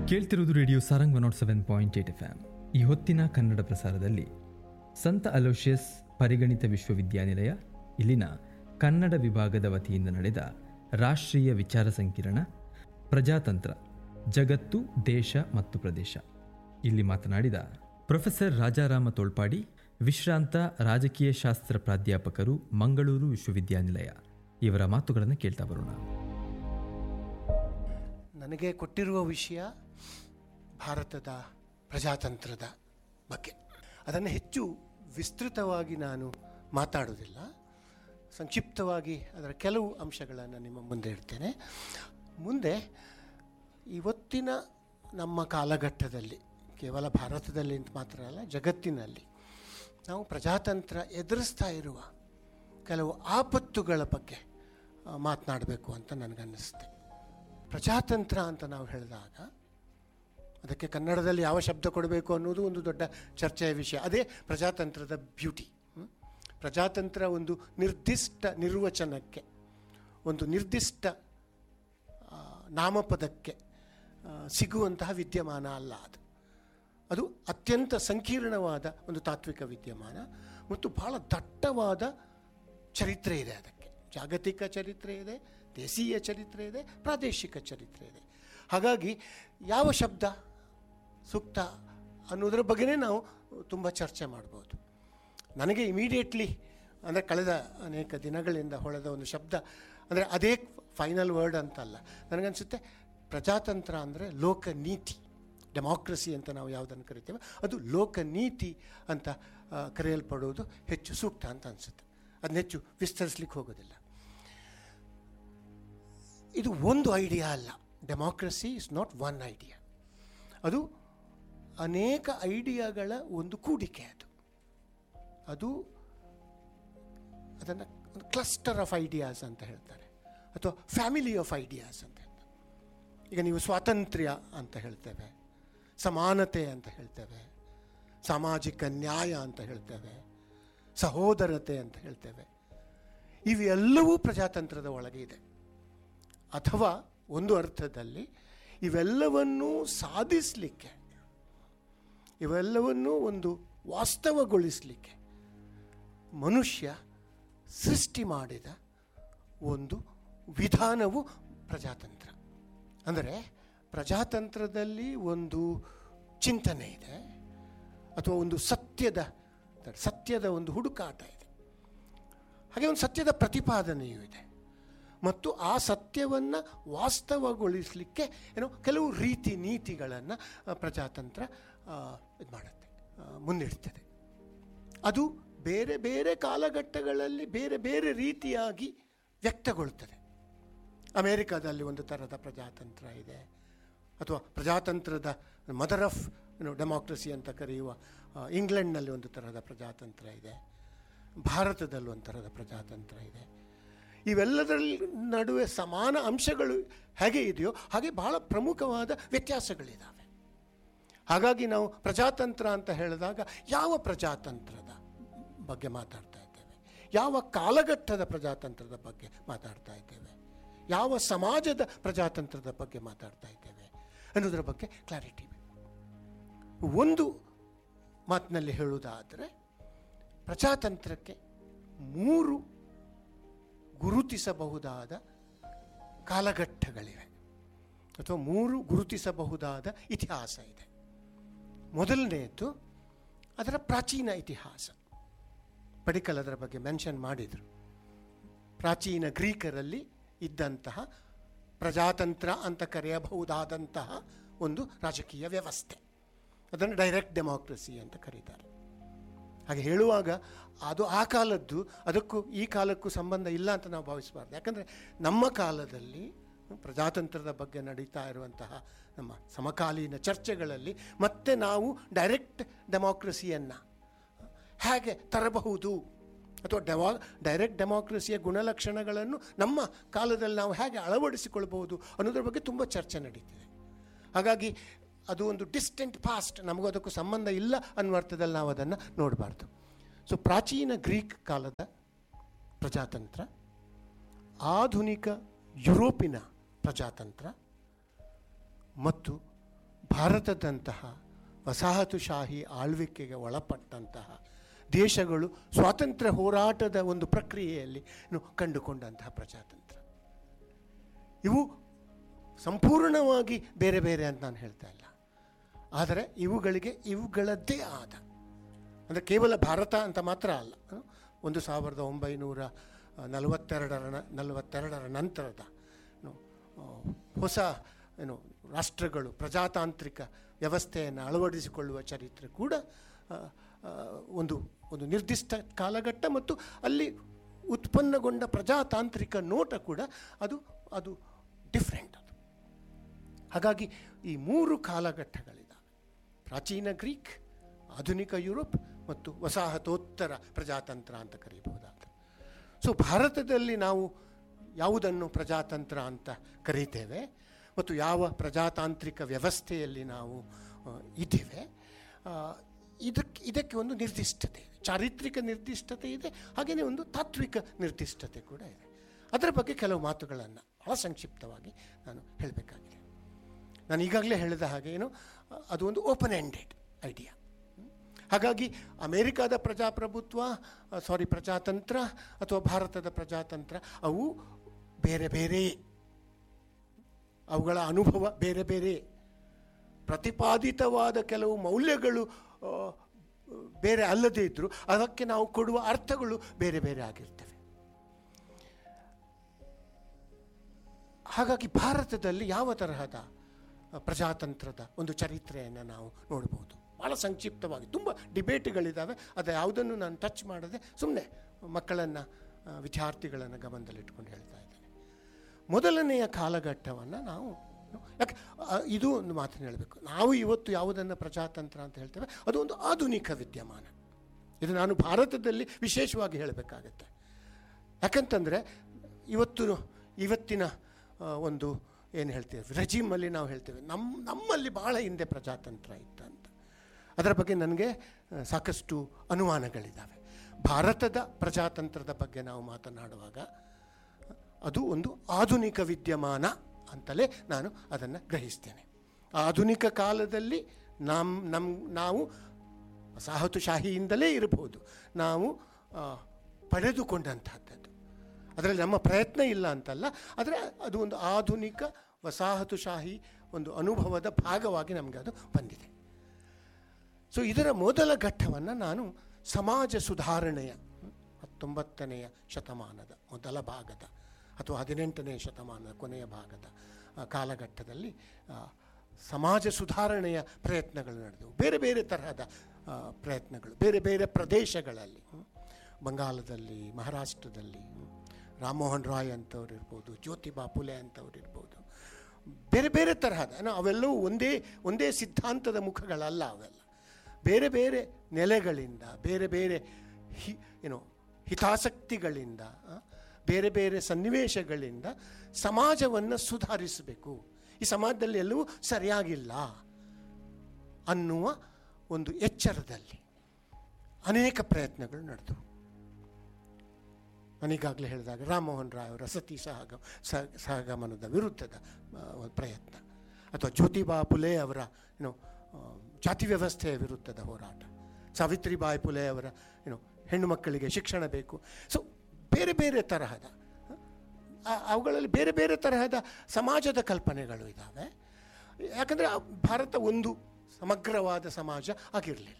ಕೇಳ್ತಿರುವುದು radio Sarang one nought seven point eight F M ಈ ಹೊತ್ತಿನ ಕನ್ನಡ ಪ್ರಸಾರದಲ್ಲಿ ಸಂತ ಅಲೋಷಿಯಸ್ ಪರಿಗಣಿತ ವಿಶ್ವವಿದ್ಯಾನಿಲಯ ಇಲ್ಲಿನ ಕನ್ನಡ ವಿಭಾಗದ ವತಿಯಿಂದ ನಡೆದ ರಾಷ್ಟ್ರೀಯ ವಿಚಾರ ಸಂಕಿರಣ ಪ್ರಜಾತಂತ್ರ ಜಗತ್ತು ದೇಶ ಮತ್ತು ಪ್ರದೇಶ ಇಲ್ಲಿ ಮಾತನಾಡಿದ ಪ್ರೊಫೆಸರ್ ರಾಜಾರಾಮ ತೋಳ್ಪಾಡಿ ವಿಶ್ರಾಂತ ರಾಜಕೀಯ ಶಾಸ್ತ್ರ ಪ್ರಾಧ್ಯಾಪಕರು ಮಂಗಳೂರು ವಿಶ್ವವಿದ್ಯಾನಿಲಯ ಇವರ ಮಾತುಗಳನ್ನು ಕೇಳ್ತಾ ಬರೋಣ ನನಗೆ ಕೊಟ್ಟಿರುವ ವಿಷಯ ಭಾರತದ ಪ್ರಜಾತಂತ್ರದ ಬಗ್ಗೆ ಅದನ್ನು ಹೆಚ್ಚು ವಿಸ್ತೃತವಾಗಿ ನಾನು ಮಾತಾಡೋದಿಲ್ಲ ಸಂಕ್ಷಿಪ್ತವಾಗಿ ಅದರ ಕೆಲವು ಅಂಶಗಳನ್ನು ನಿಮ್ಮ ಮುಂದೆ ಇಡ್ತೇನೆ ಮುಂದೆ ಇವತ್ತಿನ ನಮ್ಮ ಕಾಲಘಟ್ಟದಲ್ಲಿ ಕೇವಲ ಭಾರತದಲ್ಲಿ ಅಂತ ಮಾತ್ರ ಅಲ್ಲ ಜಗತ್ತಿನಲ್ಲಿ ನಾವು ಪ್ರಜಾತಂತ್ರ ಎದುರಿಸ್ತಾ ಇರುವ ಕೆಲವು ಆಪತ್ತುಗಳ ಬಗ್ಗೆ ಮಾತನಾಡಬೇಕು ಅಂತ ನನಗನ್ನಿಸುತ್ತೆ ಪ್ರಜಾತಂತ್ರ ಅಂತ ನಾವು ಹೇಳಿದಾಗ ಅದಕ್ಕೆ ಕನ್ನಡದಲ್ಲಿ ಯಾವ ಶಬ್ದ ಕೊಡಬೇಕು ಅನ್ನೋದು ಒಂದು ದೊಡ್ಡ ಚರ್ಚೆಯ ವಿಷಯ ಅದೇ ಪ್ರಜಾತಂತ್ರದ ಬ್ಯೂಟಿ ಹ್ಮ್? ಪ್ರಜಾತಂತ್ರ ಒಂದು ನಿರ್ದಿಷ್ಟ ನಿರ್ವಚನಕ್ಕೆ ಒಂದು ನಿರ್ದಿಷ್ಟ ಆ, ನಾಮಪದಕ್ಕೆ ಆ, ಸಿಗುವಂತಹ ವಿದ್ಯಮಾನ ಅಲ್ಲ ಅದು ಅದು ಅತ್ಯಂತ ಸಂಕೀರ್ಣವಾದ ಒಂದು ತಾತ್ವಿಕ ವಿದ್ಯಮಾನ ಮತ್ತು ಬಹಳ ದಟ್ಟವಾದ ಚರಿತ್ರೆ ಇದೆ ಅದಕ್ಕೆ ಜಾಗತಿಕ ಚರಿತ್ರೆ ಇದೆ ದೇಶೀಯ ಚರಿತ್ರೆ ಇದೆ ಪ್ರಾದೇಶಿಕ ಚರಿತ್ರೆ ಇದೆ ಹಾಗಾಗಿ ಯಾವ ಶಬ್ದ ಸೂಕ್ತ ಅನ್ನೋದ್ರ ಬಗ್ಗೆನೇ ನಾವು ತುಂಬ ಚರ್ಚೆ ಮಾಡ್ಬೋದು ನನಗೆ ಇಮಿಡಿಯೇಟ್ಲಿ ಅಂದರೆ ಕಳೆದ ಅನೇಕ ದಿನಗಳಿಂದ ಹೊಳೆದ ಒಂದು ಶಬ್ದ ಅಂದರೆ ಅದೇ ಫೈನಲ್ ವರ್ಡ್ ಅಂತಲ್ಲ ನನಗನ್ಸುತ್ತೆ ಪ್ರಜಾತಂತ್ರ ಅಂದರೆ ಲೋಕನೀತಿ ಡೆಮಾಕ್ರಸಿ ಅಂತ ನಾವು ಯಾವುದನ್ನು ಕರಿತೇವೆ ಅದು ಲೋಕನೀತಿ ಅಂತ ಆ, ಕರೆಯಲ್ಪಡುವುದು ಹೆಚ್ಚು ಸೂಕ್ತ ಅಂತ ಅನಿಸುತ್ತೆ ಅದನ್ನ ಹೆಚ್ಚು ವಿಸ್ತರಿಸ್ಲಿಕ್ಕೆ ಹೋಗೋದಿಲ್ಲ ಇದು ಒಂದು ಐಡಿಯಾ ಅಲ್ಲ democracy is not one idea ಅದು ಅನೇಕ ಐಡಿಯಾಗಳ ಒಂದು ಕೂಡಿಕೆ ಅದು ಅದು ಅದನ್ನು ಕ್ಲಸ್ಟರ್ ಆಫ್ ಐಡಿಯಾಸ್ ಅಂತ ಹೇಳ್ತಾರೆ ಅಥವಾ ಫ್ಯಾಮಿಲಿ ಆಫ್ ಐಡಿಯಾಸ್ ಅಂತ ಹೇಳ್ತಾರೆ ಈಗ ನೀವು ಸ್ವಾತಂತ್ರ್ಯ ಅಂತ ಹೇಳ್ತೇವೆ ಸಮಾನತೆ ಅಂತ ಹೇಳ್ತೇವೆ ಸಾಮಾಜಿಕ ನ್ಯಾಯ ಅಂತ ಹೇಳ್ತೇವೆ ಸಹೋದರತೆ ಅಂತ ಹೇಳ್ತೇವೆ ಇವೆಲ್ಲವೂ ಪ್ರಜಾತಂತ್ರದ ಒಳಗೆ ಇದೆ ಅಥವಾ ಒಂದು ಅರ್ಥದಲ್ಲಿ ಇವೆಲ್ಲವನ್ನೂ ಸಾಧಿಸಲಿಕ್ಕೆ ಇವೆಲ್ಲವನ್ನೂ ಒಂದು ವಾಸ್ತವಗೊಳಿಸಲಿಕ್ಕೆ ಮನುಷ್ಯ ಸೃಷ್ಟಿ ಮಾಡಿದ ಒಂದು ವಿಧಾನವು ಪ್ರಜಾತಂತ್ರ ಅಂದರೆ ಪ್ರಜಾತಂತ್ರದಲ್ಲಿ ಒಂದು ಚಿಂತನೆ ಇದೆ ಅಥವಾ ಒಂದು ಸತ್ಯದ ಸತ್ಯದ ಒಂದು ಹುಡುಕಾಟ ಇದೆ ಹಾಗೆ ಒಂದು ಸತ್ಯದ ಪ್ರತಿಪಾದನೆಯೂ ಇದೆ ಮತ್ತು ಆ ಸತ್ಯವನ್ನು ವಾಸ್ತವಗೊಳಿಸಲಿಕ್ಕೆ ಏನೋ ಕೆಲವು ರೀತಿ ನೀತಿಗಳನ್ನು ಪ್ರಜಾತಂತ್ರ ಇದು ಮಾಡುತ್ತೆ ಆ, ಮುನ್ನಿಡ್ತದೆ ಅದು ಬೇರೆ ಬೇರೆ ಕಾಲಘಟ್ಟಗಳಲ್ಲಿ ಬೇರೆ ಬೇರೆ ರೀತಿಯಾಗಿ ವ್ಯಕ್ತಗೊಳ್ತದೆ ಅಮೇರಿಕಾದಲ್ಲಿ ಒಂದು ಥರದ ಪ್ರಜಾತಂತ್ರ ಇದೆ ಅಥವಾ ಪ್ರಜಾತಂತ್ರದ ಮದರ್ ಆಫ್ ಏನು ಡೆಮಾಕ್ರಸಿ ಅಂತ ಕರೆಯುವ ಆ, ಇಂಗ್ಲೆಂಡ್ನಲ್ಲಿ ಒಂದು ತರಹದ ಪ್ರಜಾತಂತ್ರ ಇದೆ ಭಾರತದಲ್ಲಿ ಒಂದು ಥರದ ಪ್ರಜಾತಂತ್ರ ಇದೆ ಇವೆಲ್ಲದರಲ್ಲಿ ನಡುವೆ ಸಮಾನ ಅಂಶಗಳು ಹೇಗೆ ಇದೆಯೋ ಹಾಗೆ ಬಹಳ ಪ್ರಮುಖವಾದ ವ್ಯತ್ಯಾಸಗಳಿದ್ದಾವೆ ಹಾಗಾಗಿ ನಾವು ಪ್ರಜಾತಂತ್ರ ಅಂತ ಹೇಳಿದಾಗ ಯಾವ ಪ್ರಜಾತಂತ್ರದ ಬಗ್ಗೆ ಮಾತಾಡ್ತಾ ಇದ್ದೇವೆ ಯಾವ ಕಾಲಘಟ್ಟದ ಪ್ರಜಾತಂತ್ರದ ಬಗ್ಗೆ ಮಾತಾಡ್ತಾ ಇದ್ದೇವೆ ಯಾವ ಸಮಾಜದ ಪ್ರಜಾತಂತ್ರದ ಬಗ್ಗೆ ಮಾತಾಡ್ತಾ ಇದ್ದೇವೆ ಅನ್ನೋದರ ಬಗ್ಗೆ ಕ್ಲಾರಿಟಿ ಬೇಕು ಒಂದು ಮಾತಿನಲ್ಲಿ ಹೇಳುವುದಾದರೆ ಪ್ರಜಾತಂತ್ರಕ್ಕೆ ಮೂರು ಗುರುತಿಸಬಹುದಾದ ಕಾಲಘಟ್ಟಗಳಿವೆ ಅಥವಾ ಮೂರು ಗುರುತಿಸಬಹುದಾದ ಇತಿಹಾಸ ಇದೆ ಮೊದಲನೆಯದು ಅದರ ಪ್ರಾಚೀನ ಇತಿಹಾಸ ಪಡಿಕಲ್ ಅದರ ಬಗ್ಗೆ ಮೆನ್ಷನ್ ಮಾಡಿದರು ಪ್ರಾಚೀನ ಗ್ರೀಕರಲ್ಲಿ ಇದ್ದಂತಹ ಪ್ರಜಾತಂತ್ರ ಅಂತ ಕರೆಯಬಹುದಾದಂತಹ ಒಂದು ರಾಜಕೀಯ ವ್ಯವಸ್ಥೆ ಅದನ್ನು ಡೈರೆಕ್ಟ್ ಡೆಮಾಕ್ರಸಿ ಅಂತ ಕರೀತಾರೆ ಹಾಗೆ ಹೇಳುವಾಗ ಅದು ಆ ಕಾಲದ್ದು ಅದಕ್ಕೂ ಈ ಕಾಲಕ್ಕೂ ಸಂಬಂಧ ಇಲ್ಲ ಅಂತ ನಾವು ಭಾವಿಸಬಾರ್ದು ಯಾಕಂದರೆ ನಮ್ಮ ಕಾಲದಲ್ಲಿ ಪ್ರಜಾತಂತ್ರದ ಬಗ್ಗೆ ನಡೀತಾ ಇರುವಂತಹ ನಮ್ಮ ಸಮಕಾಲೀನ ಚರ್ಚೆಗಳಲ್ಲಿ ಮತ್ತೆ ನಾವು ಡೈರೆಕ್ಟ್ ಡೆಮಾಕ್ರಸಿಯನ್ನು ಹೇಗೆ ತರಬಹುದು ಅಥವಾ ಡೆವಾ ಡೈರೆಕ್ಟ್ ಡೆಮಾಕ್ರಸಿಯ ಗುಣಲಕ್ಷಣಗಳನ್ನು ನಮ್ಮ ಕಾಲದಲ್ಲಿ ನಾವು ಹೇಗೆ ಅಳವಡಿಸಿಕೊಳ್ಬಹುದು ಅನ್ನೋದ್ರ ಬಗ್ಗೆ ತುಂಬ ಚರ್ಚೆ ನಡೀತಿದೆ ಹಾಗಾಗಿ ಅದು ಒಂದು ಡಿಸ್ಟೆಂಟ್ ಪಾಸ್ಟ್ ನಮಗೂ ಅದಕ್ಕೂ ಸಂಬಂಧ ಇಲ್ಲ ಅನ್ನುವ ಅರ್ಥದಲ್ಲಿ ನಾವು ಅದನ್ನು ನೋಡಬಾರ್ದು ಸೊ ಪ್ರಾಚೀನ ಗ್ರೀಕ್ ಕಾಲದ ಪ್ರಜಾತಂತ್ರ ಆಧುನಿಕ ಯುರೋಪಿನ ಪ್ರಜಾತಂತ್ರ ಮತ್ತು ಭಾರತದಂತಹ ವಸಾಹತುಶಾಹಿ ಆಳ್ವಿಕೆಗೆ ಒಳಪಟ್ಟಂತಹ ದೇಶಗಳು ಸ್ವಾತಂತ್ರ್ಯ ಹೋರಾಟದ ಒಂದು ಪ್ರಕ್ರಿಯೆಯಲ್ಲಿ ಏನು ಕಂಡುಕೊಂಡಂತಹ ಪ್ರಜಾತಂತ್ರ ಇವು ಸಂಪೂರ್ಣವಾಗಿ ಬೇರೆ ಬೇರೆ ಅಂತ ನಾನು ಹೇಳ್ತಾ ಇಲ್ಲ ಆದರೆ ಇವುಗಳಿಗೆ ಇವುಗಳದ್ದೇ ಆದ ಅಂದರೆ ಕೇವಲ ಭಾರತ ಅಂತ ಮಾತ್ರ ಅಲ್ಲ ಹ? ಒಂದು ಸಾವಿರದ ಒಂಬೈನೂರ ನಲವತ್ತೆರಡರ ನ- ನಲವತ್ತೆರಡರ ನಂತರದ ಏನು, ಆ, ಹೊಸ ಏನು ರಾಷ್ಟ್ರಗಳು ಪ್ರಜಾತಾಂತ್ರಿಕ ವ್ಯವಸ್ಥೆಯನ್ನು ಅಳವಡಿಸಿಕೊಳ್ಳುವ ಚರಿತ್ರೆ ಕೂಡ ಆ, ಆ, ಒಂದು ಒಂದು ನಿರ್ದಿಷ್ಟ ಕಾಲಘಟ್ಟ ಮತ್ತು ಅಲ್ಲಿ ಉತ್ಪನ್ನಗೊಂಡ ಪ್ರಜಾತಾಂತ್ರಿಕ ನೋಟ ಕೂಡ ಅದು ಅದು ಡಿಫ್ರೆಂಟ್ ಅದು ಹಾಗಾಗಿ ಈ ಮೂರು ಕಾಲಘಟ್ಟಗಳಿದ್ದಾವೆ ಪ್ರಾಚೀನ ಗ್ರೀಕ್ ಆಧುನಿಕ ಯುರೋಪ್ ಮತ್ತು ವಸಾಹತೋತ್ತರ ಪ್ರಜಾತಂತ್ರ ಅಂತ ಕರೀಬಹುದಾದ ಸೊ ಭಾರತದಲ್ಲಿ ನಾವು ಯಾವುದನ್ನು ಪ್ರಜಾತಂತ್ರ ಅಂತ ಕರೀತೇವೆ ಮತ್ತು ಯಾವ ಪ್ರಜಾತಾಂತ್ರಿಕ ವ್ಯವಸ್ಥೆಯಲ್ಲಿ ನಾವು ಆ, ಇದ್ದೇವೆ ಆ, ಇದಕ್ಕೆ ಇದಕ್ಕೆ ಒಂದು ನಿರ್ದಿಷ್ಟತೆ ಇದೆ ಚಾರಿತ್ರಿಕ ನಿರ್ದಿಷ್ಟತೆ ಇದೆ ಹಾಗೆಯೇ ಒಂದು ತಾತ್ವಿಕ ನಿರ್ದಿಷ್ಟತೆ ಕೂಡ ಇದೆ ಅದರ ಬಗ್ಗೆ ಕೆಲವು ಮಾತುಗಳನ್ನು ಬಹಳ ಸಂಕ್ಷಿಪ್ತವಾಗಿ ನಾನು ಹೇಳಬೇಕಾಗಿದೆ ನಾನು ಈಗಾಗಲೇ ಹೇಳಿದ ಹಾಗೆ ಏನು ಅದು ಒಂದು ಓಪನ್ ಎಂಡೆಡ್ ಐಡಿಯಾ ಹಾಗಾಗಿ ಅಮೇರಿಕಾದ ಪ್ರಜಾಪ್ರಭುತ್ವ ಸಾರಿ ಪ್ರಜಾತಂತ್ರ ಅಥವಾ ಭಾರತದ ಪ್ರಜಾತಂತ್ರ ಅವು ಬೇರೆ ಬೇರೆ ಅವುಗಳ ಅನುಭವ ಬೇರೆ ಬೇರೆ ಪ್ರತಿಪಾದಿತವಾದ ಕೆಲವು ಮೌಲ್ಯಗಳು ಆ, ಬೇರೆ ಅಲ್ಲದೇ ಇದ್ದರೂ ಅದಕ್ಕೆ ನಾವು ಕೊಡುವ ಅರ್ಥಗಳು ಬೇರೆ ಬೇರೆ ಆಗಿರ್ತವೆ ಹಾಗಾಗಿ ಭಾರತದಲ್ಲಿ ಯಾವ ತರಹದ ಆ, ಪ್ರಜಾತಂತ್ರದ ಒಂದು ಚರಿತ್ರೆಯನ್ನು ನಾವು ನೋಡ್ಬೋದು ಭಾಳ ಸಂಕ್ಷಿಪ್ತವಾಗಿ ತುಂಬ ಡಿಬೇಟ್ಗಳಿದ್ದಾವೆ ಅದು ಯಾವುದನ್ನು ನಾನು ಟಚ್ ಮಾಡದೆ ಸುಮ್ಮನೆ ಮಕ್ಕಳನ್ನು ವಿದ್ಯಾರ್ಥಿಗಳನ್ನು ಗಮನದಲ್ಲಿಟ್ಕೊಂಡು ಹೇಳ್ತಾ ಇದ್ದೇನೆ ಮೊದಲನೆಯ ಕಾಲಘಟ್ಟವನ್ನು ನಾವು ಯಾಕೆ ಆ, ಇದು ಒಂದು ಮಾತನ್ನು ಹೇಳಬೇಕು ನಾವು ಇವತ್ತು ಯಾವುದನ್ನು ಪ್ರಜಾತಂತ್ರ ಅಂತ ಹೇಳ್ತೇವೆ ಅದು ಒಂದು ಆಧುನಿಕ ವಿದ್ಯಮಾನ ಇದು ನಾನು ಭಾರತದಲ್ಲಿ ವಿಶೇಷವಾಗಿ ಹೇಳಬೇಕಾಗತ್ತೆ ಯಾಕಂತಂದರೆ ಇವತ್ತು ಇವತ್ತಿನ ಆ, ಒಂದು ಏನು ಹೇಳ್ತೇವೆ ರೆಜಿಮಲ್ಲಿ ನಾವು ಹೇಳ್ತೇವೆ ನಮ್ಮ ನಮ್ಮಲ್ಲಿ ಭಾಳ ಹಿಂದೆ ಪ್ರಜಾತಂತ್ರ ಇತ್ತು ಅಂತ ಅದರ ಬಗ್ಗೆ ನನಗೆ ಆ, ಸಾಕಷ್ಟು ಅನುಮಾನಗಳಿದ್ದಾವೆ ಭಾರತದ ಪ್ರಜಾತಂತ್ರದ ಬಗ್ಗೆ ನಾವು ಮಾತನಾಡುವಾಗ ಅದು ಒಂದು ಆಧುನಿಕ ವಿದ್ಯಮಾನ ಅಂತಲೇ ನಾನು ಅದನ್ನು ಗ್ರಹಿಸ್ತೇನೆ ಆಧುನಿಕ ಕಾಲದಲ್ಲಿ ನಮ್ಮ ನಮ್ಮ ನಾವು ವಸಾಹತುಶಾಹಿಯಿಂದಲೇ ಇರಬಹುದು ನಾವು ಆ, ಪಡೆದುಕೊಂಡಂತಹದ್ದು ಅದರಲ್ಲಿ ನಮ್ಮ ಪ್ರಯತ್ನ ಇಲ್ಲ ಅಂತಲ್ಲ ಆದರೆ ಅದು ಒಂದು ಆಧುನಿಕ ವಸಾಹತುಶಾಹಿ ಒಂದು ಅನುಭವದ ಭಾಗವಾಗಿ ನಮಗೆ ಅದು ಬಂದಿದೆ ಸೊ ಇದರ ಮೊದಲ ಘಟ್ಟವನ್ನು ನಾನು ಸಮಾಜ ಸುಧಾರಣೆಯ ಹ್ಮ್, ಹತ್ತೊಂಬತ್ತನೆಯ ಶತಮಾನದ ಮೊದಲ ಭಾಗದ ಅಥವಾ ಹದಿನೆಂಟನೆಯ ಶತಮಾನದ ಕೊನೆಯ ಭಾಗದ ಆ, ಕಾಲಘಟ್ಟದಲ್ಲಿ ಆ, ಸಮಾಜ ಸುಧಾರಣೆಯ ಪ್ರಯತ್ನಗಳು ನಡೆದವು ಬೇರೆ ಬೇರೆ ತರಹದ ಆ, ಪ್ರಯತ್ನಗಳು ಬೇರೆ ಬೇರೆ ಪ್ರದೇಶಗಳಲ್ಲಿ ಹ್ಮ್. ಬಂಗಾಲದಲ್ಲಿ ಮಹಾರಾಷ್ಟ್ರದಲ್ಲಿ ಹ್ಮ್. ರಾಮಮೋಹನ್ ರಾಯ್ ಅಂತವ್ರು ಇರ್ಬೋದು ಜ್ಯೋತಿಬಾ ಫುಲೆ ಅಂತವ್ರು ಇರ್ಬೋದು ಬೇರೆ ಬೇರೆ ತರಹದ ಏನೋ ಅವೆಲ್ಲವೂ ಒಂದೇ ಒಂದೇ ಸಿದ್ಧಾಂತದ ಮುಖಗಳಲ್ಲ ಅವೆಲ್ಲ ಬೇರೆ ಬೇರೆ ನೆಲೆಗಳಿಂದ ಬೇರೆ ಬೇರೆ ಹಿ ಏನೋ ಹಿತಾಸಕ್ತಿಗಳಿಂದ ಆ, ಬೇರೆ ಬೇರೆ ಸನ್ನಿವೇಶಗಳಿಂದ ಸಮಾಜವನ್ನು ಸುಧಾರಿಸಬೇಕು ಈ ಸಮಾಜದಲ್ಲಿ ಎಲ್ಲವೂ ಸರಿಯಾಗಿಲ್ಲ ಅನ್ನುವ ಒಂದು ಎಚ್ಚರದಲ್ಲಿ ಅನೇಕ ಪ್ರಯತ್ನಗಳು ನಡೆದವು ನಾನೀಗಾಗಲೇ ಹೇಳಿದಾಗ ರಾಮಮೋಹನ್ ರಾಯ್ ಅವರ ಸತಿ ಸಹಗ ಸಹ- ಸಹಗಮನದ ವಿರುದ್ಧದ ಆ, ಒಂದು ಪ್ರಯತ್ನ ಅಥವಾ ಜ್ಯೋತಿಬಾ ಫುಲೆ ಅವರ ಏನು ಆ, ಜಾತಿ ವ್ಯವಸ್ಥೆಯ ವಿರುದ್ಧದ ಹೋರಾಟ ಸಾವಿತ್ರಿಬಾಯಿ ಫುಲೆ ಅವರ ಏನು ಹೆಣ್ಣು ಮಕ್ಕಳಿಗೆ ಶಿಕ್ಷಣ ಬೇಕು ಸೊ ಬೇರೆ ಬೇರೆ ತರಹದ ಆ- ಅವುಗಳಲ್ಲಿ ಬೇರೆ ಬೇರೆ ತರಹದ ಸಮಾಜದ ಕಲ್ಪನೆಗಳು ಇದ್ದಾವೆ ಯಾಕಂದರೆ ಭಾರತ ಒಂದು ಸಮಗ್ರವಾದ ಸಮಾಜ ಆಗಿರಲಿಲ್ಲ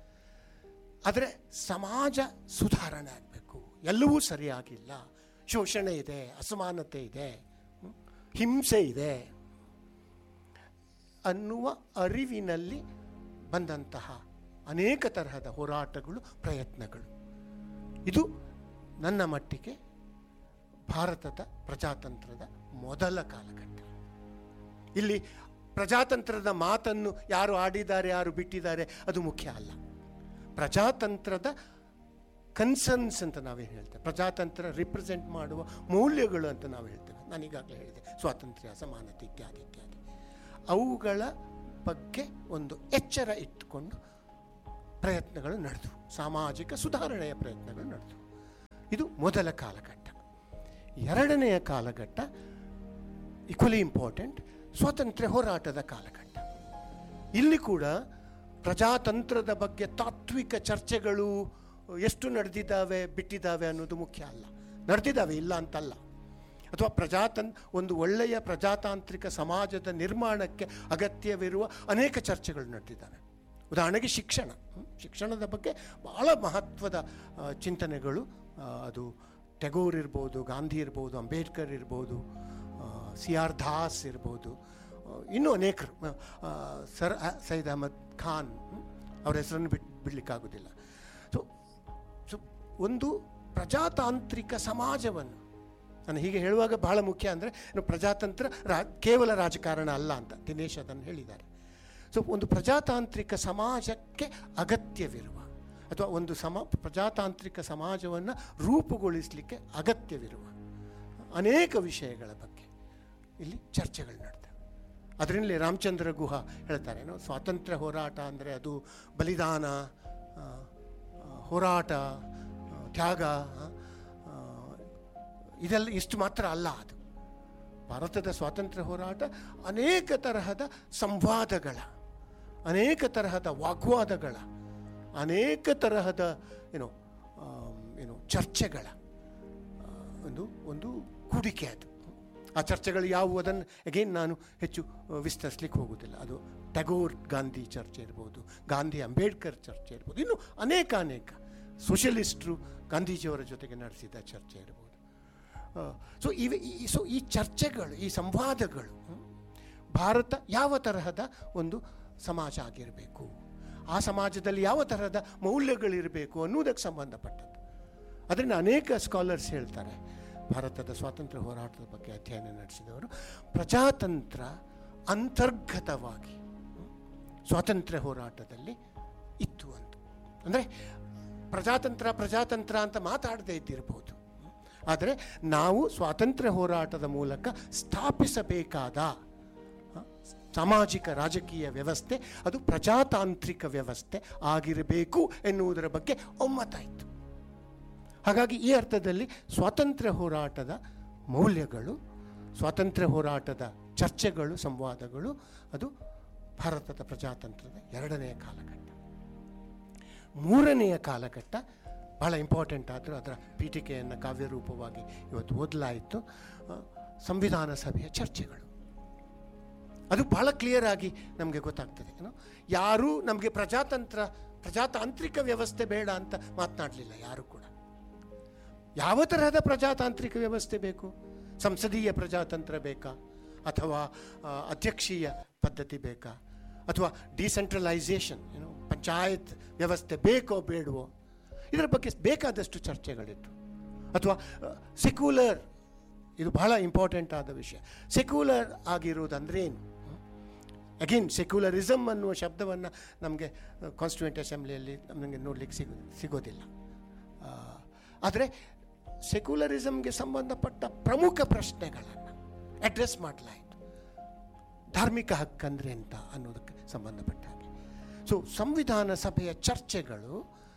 ಆದರೆ ಸಮಾಜ ಸುಧಾರಣೆ ಆಗಬೇಕು ಎಲ್ಲವೂ ಸರಿಯಾಗಿಲ್ಲ ಶೋಷಣೆ ಇದೆ ಅಸಮಾನತೆ ಇದೆ ಹ್ಮ್, ಹಿಂಸೆ ಇದೆ ಅನ್ನುವ ಅರಿವಿನಲ್ಲಿ ಬಂದಂತಹ ಅನೇಕ ತರಹದ ಹೋರಾಟಗಳು ಪ್ರಯತ್ನಗಳು ಇದು ನನ್ನ ಮಟ್ಟಿಗೆ ಭಾರತದ ಪ್ರಜಾತಂತ್ರದ ಮೊದಲ ಕಾಲಘಟ್ಟ ಇಲ್ಲಿ ಪ್ರಜಾತಂತ್ರದ ಮಾತನ್ನು ಯಾರು ಆಡಿದ್ದಾರೆ ಯಾರು ಬಿಟ್ಟಿದ್ದಾರೆ ಅದು ಮುಖ್ಯ ಅಲ್ಲ ಪ್ರಜಾತಂತ್ರದ ಕನ್ಸರ್ನ್ಸ್ ಅಂತ ನಾವೇನು ಹೇಳ್ತೇವೆ ಪ್ರಜಾತಂತ್ರ ರಿಪ್ರೆಸೆಂಟ್ ಮಾಡುವ ಮೌಲ್ಯಗಳು ಅಂತ ನಾವು ಹೇಳ್ತೇವೆ ನಾನು ಈಗಾಗಲೇ ಹೇಳಿದೆ ಸ್ವಾತಂತ್ರ್ಯ ಸಮಾನತೆ ಇತ್ಯಾದಿ ಇತ್ಯಾದಿ ಅವುಗಳ ಬಗ್ಗೆ ಒಂದು ಎಚ್ಚರ ಇಟ್ಟುಕೊಂಡು ಪ್ರಯತ್ನಗಳು ನಡೆದವು ಸಾಮಾಜಿಕ ಸುಧಾರಣೆಯ ಪ್ರಯತ್ನಗಳು ನಡೆದವು ಇದು ಮೊದಲ ಕಾಲಘಟ್ಟ ಎರಡನೆಯ ಕಾಲಘಟ್ಟ ಈಕ್ವಲಿ ಇಂಪಾರ್ಟೆಂಟ್ ಸ್ವಾತಂತ್ರ್ಯ ಹೋರಾಟದ ಕಾಲಘಟ್ಟ ಇಲ್ಲಿ ಕೂಡ ಪ್ರಜಾತಂತ್ರದ ಬಗ್ಗೆ ತಾತ್ವಿಕ ಚರ್ಚೆಗಳು ಎಷ್ಟು ನಡೆದಿದ್ದಾವೆ ಬಿಟ್ಟಿದ್ದಾವೆ ಅನ್ನೋದು ಮುಖ್ಯ ಅಲ್ಲ ನಡೆದಿದ್ದಾವೆ ಇಲ್ಲ ಅಂತಲ್ಲ ಅಥವಾ ಪ್ರಜಾತನ್ ಒಂದು ಒಳ್ಳೆಯ ಪ್ರಜಾತಾಂತ್ರಿಕ ಸಮಾಜದ ನಿರ್ಮಾಣಕ್ಕೆ ಅಗತ್ಯವಿರುವ ಅನೇಕ ಚರ್ಚೆಗಳು ನಡೆದಿದ್ದಾವೆ ಉದಾಹರಣೆಗೆ ಶಿಕ್ಷಣ ಹ್ಮ್. ಶಿಕ್ಷಣದ ಬಗ್ಗೆ ಬಹಳ ಮಹತ್ವದ ಆ, ಚಿಂತನೆಗಳು ಆ, ಅದು ಟೆಗೋರ್ ಇರ್ಬೋದು ಗಾಂಧಿ ಇರ್ಬೋದು ಅಂಬೇಡ್ಕರ್ ಇರ್ಬೋದು ಸಿ ಆರ್ ದಾಸ್ ಇರ್ಬೋದು ಆ, ಇನ್ನೂ ಅನೇಕರು ಆ, ಸರ್ ಅ- ಸೈಯದ್ ಅಹಮದ್ ಖಾನ್ ಹ್ಮ್. ಅವ್ರ ಹೆಸರನ್ನು ಬಿಟ್ಟು ಬಿಡಲಿಕ್ಕಾಗೋದಿಲ್ಲ ಸೊ ಸೊ ಒಂದು ಪ್ರಜಾತಾಂತ್ರಿಕ ಸಮಾಜವನ್ನು ನಾನು ಹೀಗೆ ಹೇಳುವಾಗ ಬಹಳ ಮುಖ್ಯ ಅಂದರೆ ಇನ್ನು ಪ್ರಜಾತಂತ್ರ ರಾ ಕೇವಲ ರಾಜಕಾರಣ ಅಲ್ಲ ಅಂತ ದಿನೇಶ್ ಅದನ್ನು ಹೇಳಿದ್ದಾರೆ ಸೊ ಒಂದು ಪ್ರಜಾತಾಂತ್ರಿಕ ಸಮಾಜಕ್ಕೆ ಅಗತ್ಯವಿರುವ ಅಥವಾ ಒಂದು ಸಮ ಪ್ರಜಾತಾಂತ್ರಿಕ ಸಮಾಜವನ್ನು ರೂಪುಗೊಳಿಸಲಿಕ್ಕೆ ಅಗತ್ಯವಿರುವ ಅನೇಕ ವಿಷಯಗಳ ಬಗ್ಗೆ ಇಲ್ಲಿ ಚರ್ಚೆಗಳು ನಡ್ತವೆ ಅದರಲ್ಲಿ ರಾಮಚಂದ್ರ ಗುಹ ಹೇಳ್ತಾರೆ ಏನು ಸ್ವಾತಂತ್ರ್ಯ ಹೋರಾಟ ಅಂದರೆ ಅದು ಬಲಿದಾನ ಆ, ಆ, ಹೋರಾಟ ಆ, ತ್ಯಾಗ ಆ, ಆ, ಇದೆಲ್ಲ ಇಷ್ಟು ಮಾತ್ರ ಅಲ್ಲ ಅದು ಭಾರತದ ಸ್ವಾತಂತ್ರ್ಯ ಹೋರಾಟ ಅನೇಕ ತರಹದ ಸಂವಾದಗಳ ಅನೇಕ ತರಹದ ವಾಗ್ವಾದಗಳ ಅನೇಕ ತರಹದ ಏನು ಏನು ಚರ್ಚೆಗಳ ಆ, ಒಂದು ಒಂದು ಕೂಡಿಕೆ ಅದು ಆ ಚರ್ಚೆಗಳು ಯಾವುವು ಅದನ್ನು ಅಗೇನ್ ನಾನು ಹೆಚ್ಚು ವಿಸ್ತರಿಸ್ಲಿಕ್ಕೆ ಹೋಗೋದಿಲ್ಲ ಅದು ಟಗೋರ್ ಗಾಂಧಿ ಚರ್ಚೆ ಇರ್ಬೋದು ಗಾಂಧಿ ಅಂಬೇಡ್ಕರ್ ಚರ್ಚೆ ಇರ್ಬೋದು ಇನ್ನು ಅನೇಕ ಅನೇಕ ಸೋಷಲಿಸ್ಟ್ರು ಗಾಂಧೀಜಿಯವರ ಜೊತೆಗೆ ನಡೆಸಿದ ಚರ್ಚೆ ಇರ್ಬೋದು ಸೊ ಇವೆ ಈ ಸೊ ಈ ಚರ್ಚೆಗಳು ಈ ಸಂವಾದಗಳು ಹ್ಮ್, ಭಾರತ ಯಾವ ತರಹದ ಒಂದು ಸಮಾಜ ಆಗಿರಬೇಕು ಆ ಸಮಾಜದಲ್ಲಿ ಯಾವ ತರಹದ ಮೌಲ್ಯಗಳಿರಬೇಕು ಅನ್ನುವುದಕ್ಕೆ ಸಂಬಂಧಪಟ್ಟದ್ದು ಅದರಿಂದ ಅನೇಕ ಸ್ಕಾಲರ್ಸ್ ಹೇಳ್ತಾರೆ ಭಾರತದ ಸ್ವಾತಂತ್ರ್ಯ ಹೋರಾಟದ ಬಗ್ಗೆ ಅಧ್ಯಯನ ನಡೆಸಿದವರು ಪ್ರಜಾತಂತ್ರ ಅಂತರ್ಗತವಾಗಿ ಹ್ಮ್, ಸ್ವಾತಂತ್ರ್ಯ ಹೋರಾಟದಲ್ಲಿ ಇತ್ತು ಅಂತ ಅಂದರೆ ಪ್ರಜಾತಂತ್ರ ಪ್ರಜಾತಂತ್ರ ಅಂತ ಮಾತಾಡದೇ ಇದ್ದಿರಬಹುದು ಆದರೆ ನಾವು ಸ್ವಾತಂತ್ರ್ಯ ಹೋರಾಟದ ಮೂಲಕ ಸ್ಥಾಪಿಸಬೇಕಾದ ಆ, ಸಾಮಾಜಿಕ ರಾಜಕೀಯ ವ್ಯವಸ್ಥೆ ಅದು ಪ್ರಜಾತಾಂತ್ರಿಕ ವ್ಯವಸ್ಥೆ ಆಗಿರಬೇಕು ಎನ್ನುವುದರ ಬಗ್ಗೆ ಒಮ್ಮತ ಇತ್ತು ಹಾಗಾಗಿ ಈ ಅರ್ಥದಲ್ಲಿ ಸ್ವಾತಂತ್ರ್ಯ ಹೋರಾಟದ ಮೌಲ್ಯಗಳು ಸ್ವಾತಂತ್ರ್ಯ ಹೋರಾಟದ ಚರ್ಚೆಗಳು ಸಂವಾದಗಳು ಅದು ಭಾರತದ ಪ್ರಜಾತಂತ್ರದ ಎರಡನೆಯ ಕಾಲಘಟ್ಟ ಮೂರನೆಯ ಕಾಲಘಟ್ಟ ಬಹಳ ಇಂಪಾರ್ಟೆಂಟ್ ಆದರೂ ಅದರ ಪೀಠಿಕೆಯನ್ನು ಕಾವ್ಯರೂಪವಾಗಿ ಇವತ್ತು ಓದಲಾಯಿತು ಆ, ಸಂವಿಧಾನ ಸಭೆಯ ಚರ್ಚೆಗಳು ಅದು ಬಹಳ ಕ್ಲಿಯರ್ ಆಗಿ ನಮಗೆ ಗೊತ್ತಾಗ್ತದೆ ಏನು ಯಾರೂ ನಮಗೆ ಪ್ರಜಾತಂತ್ರ ಪ್ರಜಾತಾಂತ್ರಿಕ ವ್ಯವಸ್ಥೆ ಬೇಡ ಅಂತ ಮಾತನಾಡಲಿಲ್ಲ ಯಾರು ಕೂಡ ಯಾವ ತರಹದ ಪ್ರಜಾತಾಂತ್ರಿಕ ವ್ಯವಸ್ಥೆ ಬೇಕು ಸಂಸದೀಯ ಪ್ರಜಾತಂತ್ರ ಬೇಕಾ ಅಥವಾ ಆ, ಅಧ್ಯಕ್ಷೀಯ ಪದ್ಧತಿ ಬೇಕಾ ಅಥವಾ ಡಿಸೆಂಟ್ರಲೈಸೇಷನ್ ಏನು ಪಂಚಾಯತ್ ವ್ಯವಸ್ಥೆ ಬೇಕೋ ಬೇಡವೋ ಇದರ ಬಗ್ಗೆ ಬೇಕಾದಷ್ಟು ಚರ್ಚೆಗಳಿತ್ತು ಅಥವಾ ಸೆಕ್ಯುಲರ್ ಇದು ಬಹಳ ಇಂಪಾರ್ಟೆಂಟ್ ಆದ ವಿಷಯ ಸೆಕ್ಯುಲರ್ ಆಗಿರುವುದಂದ್ರೆ ಏನು ಅಗೇನ್ ಸೆಕ್ಯುಲರಿಸಮ್ ಅನ್ನುವ ಶಬ್ದವನ್ನು ನಮಗೆ ಕಾನ್ಸ್ಟಿಟ್ಯೂಂಟ್ ಅಸೆಂಬ್ಲಿಯಲ್ಲಿ ನಮಗೆ ನೋಡಲಿಕ್ಕೆ ಸಿಗೋ ಸಿಗೋದಿಲ್ಲ ಆದರೆ ಸೆಕ್ಯುಲರಿಸಮ್ಗೆ ಸಂಬಂಧಪಟ್ಟ ಪ್ರಮುಖ ಪ್ರಶ್ನೆಗಳನ್ನು ಅಡ್ರೆಸ್ ಮಾಡಲಾಯಿತು ಧಾರ್ಮಿಕ ಹಕ್ಕಂದ್ರೆ ಎಂತ ಅನ್ನೋದಕ್ಕೆ ಸಂಬಂಧಪಟ್ಟ ಹಾಗೆ ಸೊ ಸಂವಿಧಾನ ಸಭೆಯ ಚರ್ಚೆಗಳು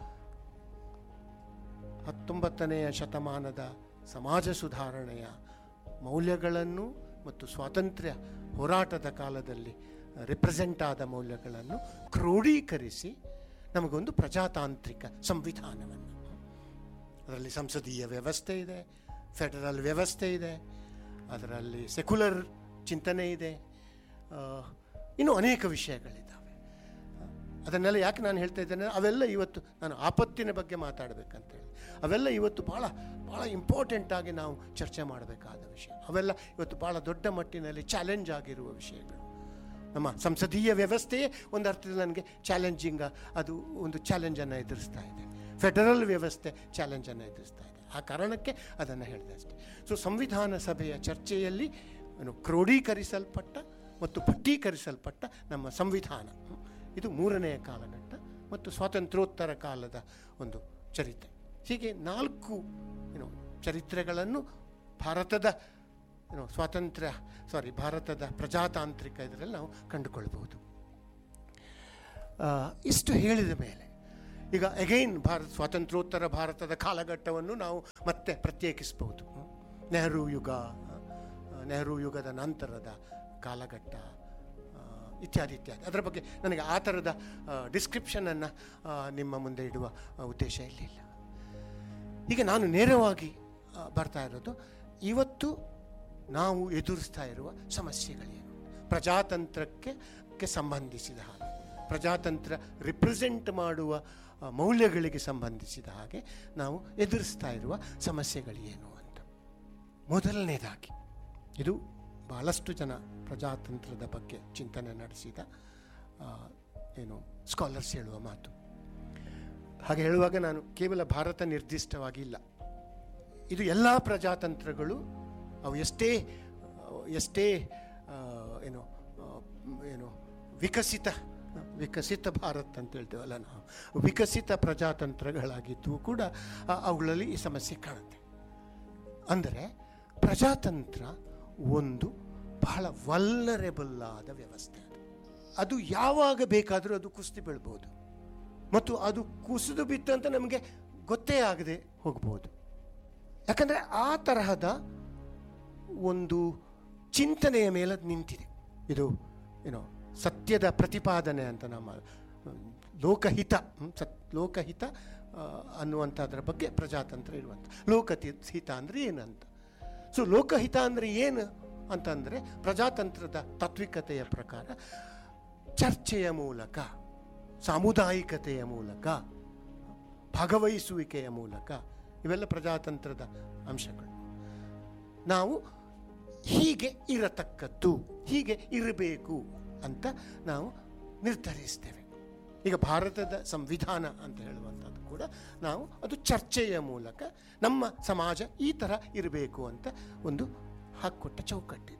ಹತ್ತೊಂಬತ್ತನೆಯ ಶತಮಾನದ ಸಮಾಜ ಸುಧಾರಣೆಯ ಮೌಲ್ಯಗಳನ್ನು ಮತ್ತು ಸ್ವಾತಂತ್ರ್ಯ ಹೋರಾಟದ ಕಾಲದಲ್ಲಿ ರಿಪ್ರೆಸೆಂಟ್ ಆದ ಮೌಲ್ಯಗಳನ್ನು ಕ್ರೋಢೀಕರಿಸಿ ನಮಗೊಂದು ಪ್ರಜಾತಾಂತ್ರಿಕ ಸಂವಿಧಾನವನ್ನು ಅದರಲ್ಲಿ ಸಂಸದೀಯ ವ್ಯವಸ್ಥೆ ಇದೆ ಫೆಡರಲ್ ವ್ಯವಸ್ಥೆ ಇದೆ ಅದರಲ್ಲಿ ಸೆಕ್ಯುಲರ್ ಚಿಂತನೆ ಇದೆ ಆ, ಇನ್ನೂ ಅನೇಕ ವಿಷಯಗಳಿದ್ದಾವೆ ಅದನ್ನೆಲ್ಲ ಯಾಕೆ ನಾನು ಹೇಳ್ತಾ ಇದ್ದೇನೆ ಅವೆಲ್ಲ ಇವತ್ತು ನಾನು ಆಪತ್ತಿನ ಬಗ್ಗೆ ಮಾತಾಡಬೇಕಂತ ಹೇಳಿ ಅವೆಲ್ಲ ಇವತ್ತು ಭಾಳ ಭಾಳ ಇಂಪಾರ್ಟೆಂಟ್ ಆಗಿ ನಾವು ಚರ್ಚೆ ಮಾಡಬೇಕಾದ ವಿಷಯ ಅವೆಲ್ಲ ಇವತ್ತು ಭಾಳ ದೊಡ್ಡ ಮಟ್ಟಿನಲ್ಲಿ ಚಾಲೆಂಜ್ ಆಗಿರುವ ವಿಷಯಗಳು ನಮ್ಮ ಸಂಸದೀಯ ವ್ಯವಸ್ಥೆಯೇ ಒಂದು ಅರ್ಥದಲ್ಲಿ ನನಗೆ ಚಾಲೆಂಜಿಂಗ್ ಅದು ಒಂದು ಚಾಲೆಂಜನ್ನು ಎದುರಿಸ್ತಾ ಇದೆ ಫೆಡರಲ್ ವ್ಯವಸ್ಥೆ ಚಾಲೆಂಜನ್ನು ಎದುರಿಸ್ತಾ ಇದೆ ಆ ಕಾರಣಕ್ಕೆ ಅದನ್ನು ಹೇಳಿದೆ ಅಷ್ಟೇ ಸೊ ಸಂವಿಧಾನ ಸಭೆಯ ಚರ್ಚೆಯಲ್ಲಿ ಏನು ಕ್ರೋಢೀಕರಿಸಲ್ಪಟ್ಟ ಮತ್ತು ಪಟ್ಟೀಕರಿಸಲ್ಪಟ್ಟ ನಮ್ಮ ಸಂವಿಧಾನ ಹ್ಮ್, ಇದು ಮೂರನೆಯ ಕಾಲಘಟ್ಟ ಮತ್ತು ಸ್ವಾತಂತ್ರ್ಯೋತ್ತರ ಕಾಲದ ಒಂದು ಚರಿತ್ರೆ ಹೀಗೆ ನಾಲ್ಕು ಏನು ಚರಿತ್ರೆಗಳನ್ನು ಭಾರತದ ಏನು ಸ್ವಾತಂತ್ರ್ಯ ಸಾರಿ ಭಾರತದ ಪ್ರಜಾತಾಂತ್ರಿಕ ಇದರಲ್ಲಿ ನಾವು ಕಂಡುಕೊಳ್ಬಹುದು ಆ, ಇಷ್ಟು ಹೇಳಿದ ಮೇಲೆ ಈಗ ಅಗೈನ್ ಭಾರತ ಸ್ವಾತಂತ್ರ್ಯೋತ್ತರ ಭಾರತದ ಕಾಲಘಟ್ಟವನ್ನು ನಾವು ಮತ್ತೆ ಪ್ರತ್ಯೇಕಿಸಬಹುದು ಹ್ಮ್. ನೆಹರು ಯುಗ ಆ, ನೆಹರು ಯುಗದ ನಂತರದ ಕಾಲಘಟ್ಟ ಆ, ಇತ್ಯಾದಿ ಇತ್ಯಾದಿ ಅದರ ಬಗ್ಗೆ ನನಗೆ ಆ ಥರದ ಡಿಸ್ಕ್ರಿಪ್ಷನನ್ನು ನಿಮ್ಮ ಮುಂದೆ ಇಡುವ ಆ, ಉದ್ದೇಶ ಇರಲಿಲ್ಲ ಈಗ ನಾನು ನೇರವಾಗಿ ಆ, ಬರ್ತಾ ಇರೋದು ಇವತ್ತು ನಾವು ಎದುರಿಸ್ತಾ ಇರುವ ಸಮಸ್ಯೆಗಳೇನು ಪ್ರಜಾತಂತ್ರಕ್ಕೆ ಕ್ಕೆ ಸಂಬಂಧಿಸಿದ ಹಾಗೆ ಪ್ರಜಾತಂತ್ರ ರಿಪ್ರೆಸೆಂಟ್ ಮಾಡುವ ಆ, ಮೌಲ್ಯಗಳಿಗೆ ಸಂಬಂಧಿಸಿದ ಹಾಗೆ ನಾವು ಎದುರಿಸ್ತಾ ಇರುವ ಸಮಸ್ಯೆಗಳೇನು ಅಂತ ಮೊದಲನೇದಾಗಿ ಇದು ಬಹಳಷ್ಟು ಜನ ಪ್ರಜಾತಂತ್ರದ ಬಗ್ಗೆ ಚಿಂತನೆ ನಡೆಸಿದ ಆ, ಏನು ಸ್ಕಾಲರ್ಸ್ ಹೇಳುವ ಮಾತು ಹಾಗೆ ಹೇಳುವಾಗ ನಾನು ಕೇವಲ ಭಾರತ ನಿರ್ದಿಷ್ಟವಾಗಿ ಇಲ್ಲ ಇದು ಎಲ್ಲ ಪ್ರಜಾತಂತ್ರಗಳು ಅವು ಎಷ್ಟೇ ಅಹ್, ಎಷ್ಟೇ ಆ, ಏನು ಆ, ಏನು ವಿಕಸಿತ ವಿಕಸಿತ ಭಾರತ್ ಅಂತ ಹೇಳ್ತೇವಲ್ಲ ನಾವು ವಿಕಸಿತ ಪ್ರಜಾತಂತ್ರಗಳಾಗಿದ್ದು ಕೂಡ ಆ, ಅವುಗಳಲ್ಲಿ ಈ ಸಮಸ್ಯೆ ಕಾಣುತ್ತೆ ಅಂದರೆ ಪ್ರಜಾತಂತ್ರ ಒಂದು ಬಹಳ ವಲ್ಲರೆಬಲ್ ಆದ ವ್ಯವಸ್ಥೆ ಅದು ಅದು ಯಾವಾಗ ಬೇಕಾದರೂ ಅದು ಕುಸ್ತಿ ಬೀಳ್ಬೋದು ಮತ್ತು ಅದು ಕುಸಿದು ಬಿತ್ತು ಅಂತ ನಮಗೆ ಗೊತ್ತೇ ಆಗದೆ ಹೋಗ್ಬೋದು ಯಾಕಂದರೆ ಆ ತರಹದ ಒಂದು ಚಿಂತನೆಯ ಮೇಲೆ ಅದು ನಿಂತಿದೆ ಇದು ಏನೋ ಸತ್ಯದ ಪ್ರತಿಪಾದನೆ ಅಂತ ನಮ್ಮ ಹ್ಮ್, ಲೋಕಹಿತ ಹ್ಮ್, ಸತ್ ಲೋಕಹಿತ ಆ, ಅನ್ನುವಂಥದ್ರ ಬಗ್ಗೆ ಪ್ರಜಾತಂತ್ರ ಇರುವಂಥ ಲೋಕತಿ ಹಿತ ಅಂದರೆ ಏನಂತ ಸೊ ಲೋಕಹಿತ ಅಂದರೆ ಏನು ಅಂತಂದರೆ ಪ್ರಜಾತಂತ್ರದ ತಾತ್ವಿಕತೆಯ ಪ್ರಕಾರ ಚರ್ಚೆಯ ಮೂಲಕ ಸಾಮುದಾಯಿಕತೆಯ ಮೂಲಕ ಭಾಗವಹಿಸುವಿಕೆಯ ಮೂಲಕ ಇವೆಲ್ಲ ಪ್ರಜಾತಂತ್ರದ ಅಂಶಗಳು ನಾವು ಹೀಗೆ ಇರತಕ್ಕದ್ದು ಹೀಗೆ ಇರಬೇಕು ಅಂತ ನಾವು ನಿರ್ಧರಿಸ್ತೇವೆ ಈಗ ಭಾರತದ ಸಂವಿಧಾನ ಅಂತ ಹೇಳುವಂಥದ್ದು ಕೂಡ ನಾವು ಅದು ಚರ್ಚೆಯ ಮೂಲಕ ನಮ್ಮ ಸಮಾಜ ಈ ಥರ ಇರಬೇಕು ಅಂತ ಒಂದು ಹಾಕ್ಕೊಟ್ಟ ಚೌಕಟ್ಟಿದು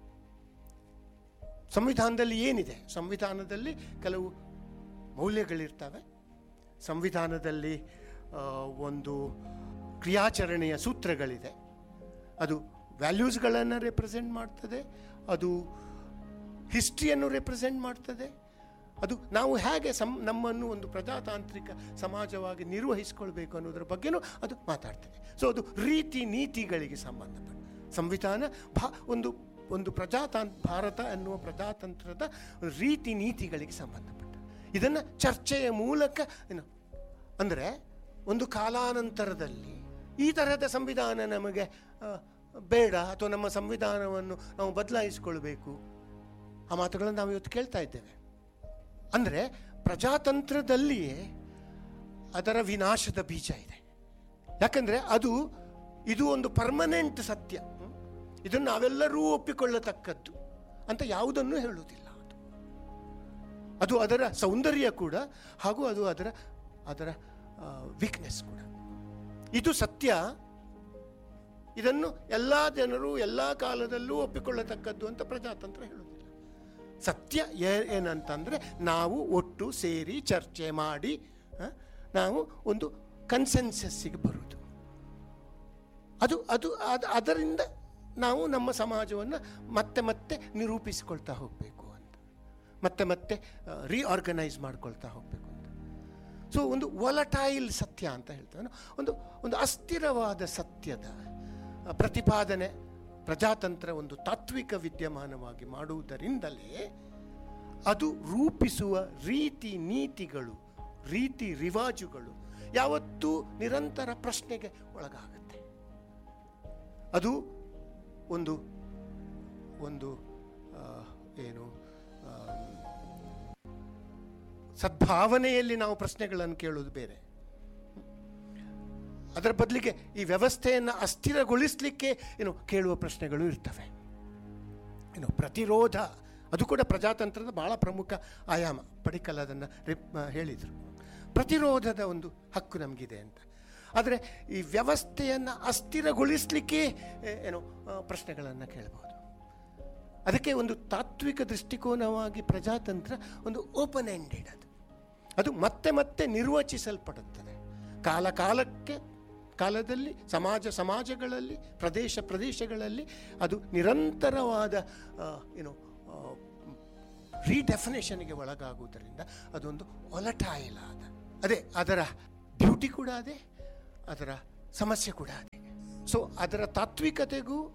ಸಂವಿಧಾನದಲ್ಲಿ ಏನಿದೆ ಸಂವಿಧಾನದಲ್ಲಿ ಕೆಲವು ಮೌಲ್ಯಗಳಿರ್ತವೆ ಸಂವಿಧಾನದಲ್ಲಿ ಆ, ಒಂದು ಕ್ರಿಯಾಚರಣೆಯ ಸೂತ್ರಗಳಿದೆ ಅದು ವ್ಯಾಲ್ಯೂಸ್ಗಳನ್ನು ರೆಪ್ರೆಸೆಂಟ್ ಮಾಡ್ತದೆ ಅದು ಹಿಸ್ಟ್ರಿಯನ್ನು ರೆಪ್ರೆಸೆಂಟ್ ಮಾಡ್ತದೆ ಅದು ನಾವು ಹೇಗೆ ಸಂ ನಮ್ಮನ್ನು ಒಂದು ಪ್ರಜಾತಾಂತ್ರಿಕ ಸಮಾಜವಾಗಿ ನಿರ್ವಹಿಸ್ಕೊಳ್ಬೇಕು ಅನ್ನೋದ್ರ ಬಗ್ಗೆನೂ ಅದು ಮಾತಾಡ್ತದೆ ಸೊ ಅದು ರೀತಿ ನೀತಿಗಳಿಗೆ ಸಂಬಂಧಪಟ್ಟ ಸಂವಿಧಾನ ಭಾ ಒಂದು ಒಂದು ಪ್ರಜಾತಾಂತ್ ಭಾರತ ಅನ್ನುವ ಪ್ರಜಾತಂತ್ರದ ರೀತಿ ನೀತಿಗಳಿಗೆ ಸಂಬಂಧಪಟ್ಟ ಇದನ್ನು ಚರ್ಚೆಯ ಮೂಲಕ ಏನು ಅಂದರೆ ಒಂದು ಕಾಲಾನಂತರದಲ್ಲಿ ಈ ತರಹದ ಸಂವಿಧಾನ ನಮಗೆ ಆ, ಬೇಡ ಅಥವಾ ನಮ್ಮ ಸಂವಿಧಾನವನ್ನು ನಾವು ಬದಲಾಯಿಸಿಕೊಳ್ಬೇಕು ಆ ಮಾತುಗಳನ್ನು ನಾವು ಇವತ್ತು ಕೇಳ್ತಾ ಇದ್ದೇವೆ ಅಂದರೆ ಪ್ರಜಾತಂತ್ರದಲ್ಲಿಯೇ ಅದರ ವಿನಾಶದ ಬೀಜ ಇದೆ ಯಾಕಂದರೆ ಅದು ಇದು ಒಂದು ಪರ್ಮನೆಂಟ್ ಸತ್ಯ ಹ್ಮ್? ಇದನ್ನು ನಾವೆಲ್ಲರೂ ಒಪ್ಪಿಕೊಳ್ಳತಕ್ಕದ್ದು ಅಂತ ಯಾವುದನ್ನು ಹೇಳುವುದಿಲ್ಲ ಅದು ಅದು ಅದರ ಸೌಂದರ್ಯ ಕೂಡ ಹಾಗೂ ಅದು ಅದರ ಅದರ ವೀಕ್ನೆಸ್ ಕೂಡ ಇದು ಸತ್ಯ ಇದನ್ನು ಎಲ್ಲ ಜನರು ಎಲ್ಲ ಕಾಲದಲ್ಲೂ ಒಪ್ಪಿಕೊಳ್ಳತಕ್ಕದ್ದು ಅಂತ ಪ್ರಜಾತಂತ್ರ ಹೇಳುವುದಿಲ್ಲ ಸತ್ಯ ಏ- ಏನಂತಂದರೆ ನಾವು ಒಟ್ಟು ಸೇರಿ ಚರ್ಚೆ ಮಾಡಿ ಆ, ನಾವು ಒಂದು ಕನ್ಸೆನ್ಸಸ್ಸಿಗೆ ಬರುವುದು ಅದು ಅದು ಅದು ಅದರಿಂದ ನಾವು ನಮ್ಮ ಸಮಾಜವನ್ನು ಮತ್ತೆ ಮತ್ತೆ ನಿರೂಪಿಸಿಕೊಳ್ತಾ ಹೋಗಬೇಕು ಅಂತ ಮತ್ತೆ ಮತ್ತೆ ರೀಆರ್ಗನೈಸ್ ಮಾಡ್ಕೊಳ್ತಾ ಹೋಗಬೇಕು ಅಂತ ಸೊ ಒಂದು ಒಲಟೈಲ್ ಸತ್ಯ ಅಂತ ಹೇಳ್ತೇವೆ ನಾವು. ಒಂದು ಒಂದು ಅಸ್ಥಿರವಾದ ಸತ್ಯದ ಆ, ಪ್ರತಿಪಾದನೆ ಪ್ರಜಾತಂತ್ರ ಒಂದು ತಾತ್ವಿಕ ವಿದ್ಯಮಾನವಾಗಿ ಮಾಡುವುದರಿಂದಲೇ ಅದು ರೂಪಿಸುವ ರೀತಿ ನೀತಿಗಳು ರೀತಿ ರಿವಾಜುಗಳು ಯಾವತ್ತೂ ನಿರಂತರ ಪ್ರಶ್ನೆಗೆ ಒಳಗಾಗುತ್ತೆ ಅದು ಒಂದು ಒಂದು ಆ, ಏನು ಆ, ಸದ್ಭಾವನೆಯಲ್ಲಿ ನಾವು ಪ್ರಶ್ನೆಗಳನ್ನು ಕೇಳೋದು ಬೇರೆ ಅದರ ಬದಲಿಗೆ ಈ ವ್ಯವಸ್ಥೆಯನ್ನು ಅಸ್ಥಿರಗೊಳಿಸಲಿಕ್ಕೆ ಏನು ಕೇಳುವ ಪ್ರಶ್ನೆಗಳು ಇರ್ತವೆ ಏನು ಪ್ರತಿರೋಧ ಅದು ಕೂಡ ಪ್ರಜಾತಂತ್ರದ ಬಹಳ ಪ್ರಮುಖ ಆಯಾಮ ಪಡಿಕಲ್ ಅದನ್ನು ರಿಪ್ ಹೇಳಿದರು ಪ್ರತಿರೋಧದ ಒಂದು ಹಕ್ಕು ನಮಗಿದೆ ಅಂತ ಆದರೆ ಈ ವ್ಯವಸ್ಥೆಯನ್ನು ಅಸ್ಥಿರಗೊಳಿಸಲಿಕ್ಕೆ ಏನು ಪ್ರಶ್ನೆಗಳನ್ನು ಕೇಳಬಹುದು ಅದಕ್ಕೆ ಒಂದು ತಾತ್ವಿಕ ದೃಷ್ಟಿಕೋನವಾಗಿ ಪ್ರಜಾತಂತ್ರ ಒಂದು ಓಪನ್ ಎಂಡೆಡ್ ಅದು ಅದು ಮತ್ತೆ ಮತ್ತೆ ನಿರ್ವಚಿಸಲ್ಪಡುತ್ತದೆ ಕಾಲ ಕಾಲಕ್ಕೆ ಕಾಲದಲ್ಲಿ ಸಮಾಜ ಸಮಾಜಗಳಲ್ಲಿ ಪ್ರದೇಶ ಪ್ರದೇಶಗಳಲ್ಲಿ ಅದು ನಿರಂತರವಾದ ಆ, ಏನು ರೀಡೆಫಿನೇಷನ್ಗೆ ಒಳಗಾಗುವುದರಿಂದ ಅದೊಂದು ಒಲಟಾಯಿಲ್ ಆದ ಅದೇ ಅದರ ಬ್ಯೂಟಿ ಕೂಡ ಅದೇ ಅದರ ಸಮಸ್ಯೆ ಕೂಡ ಅದೇ ಸೊ ಅದರ ತಾತ್ವಿಕತೆಗೂ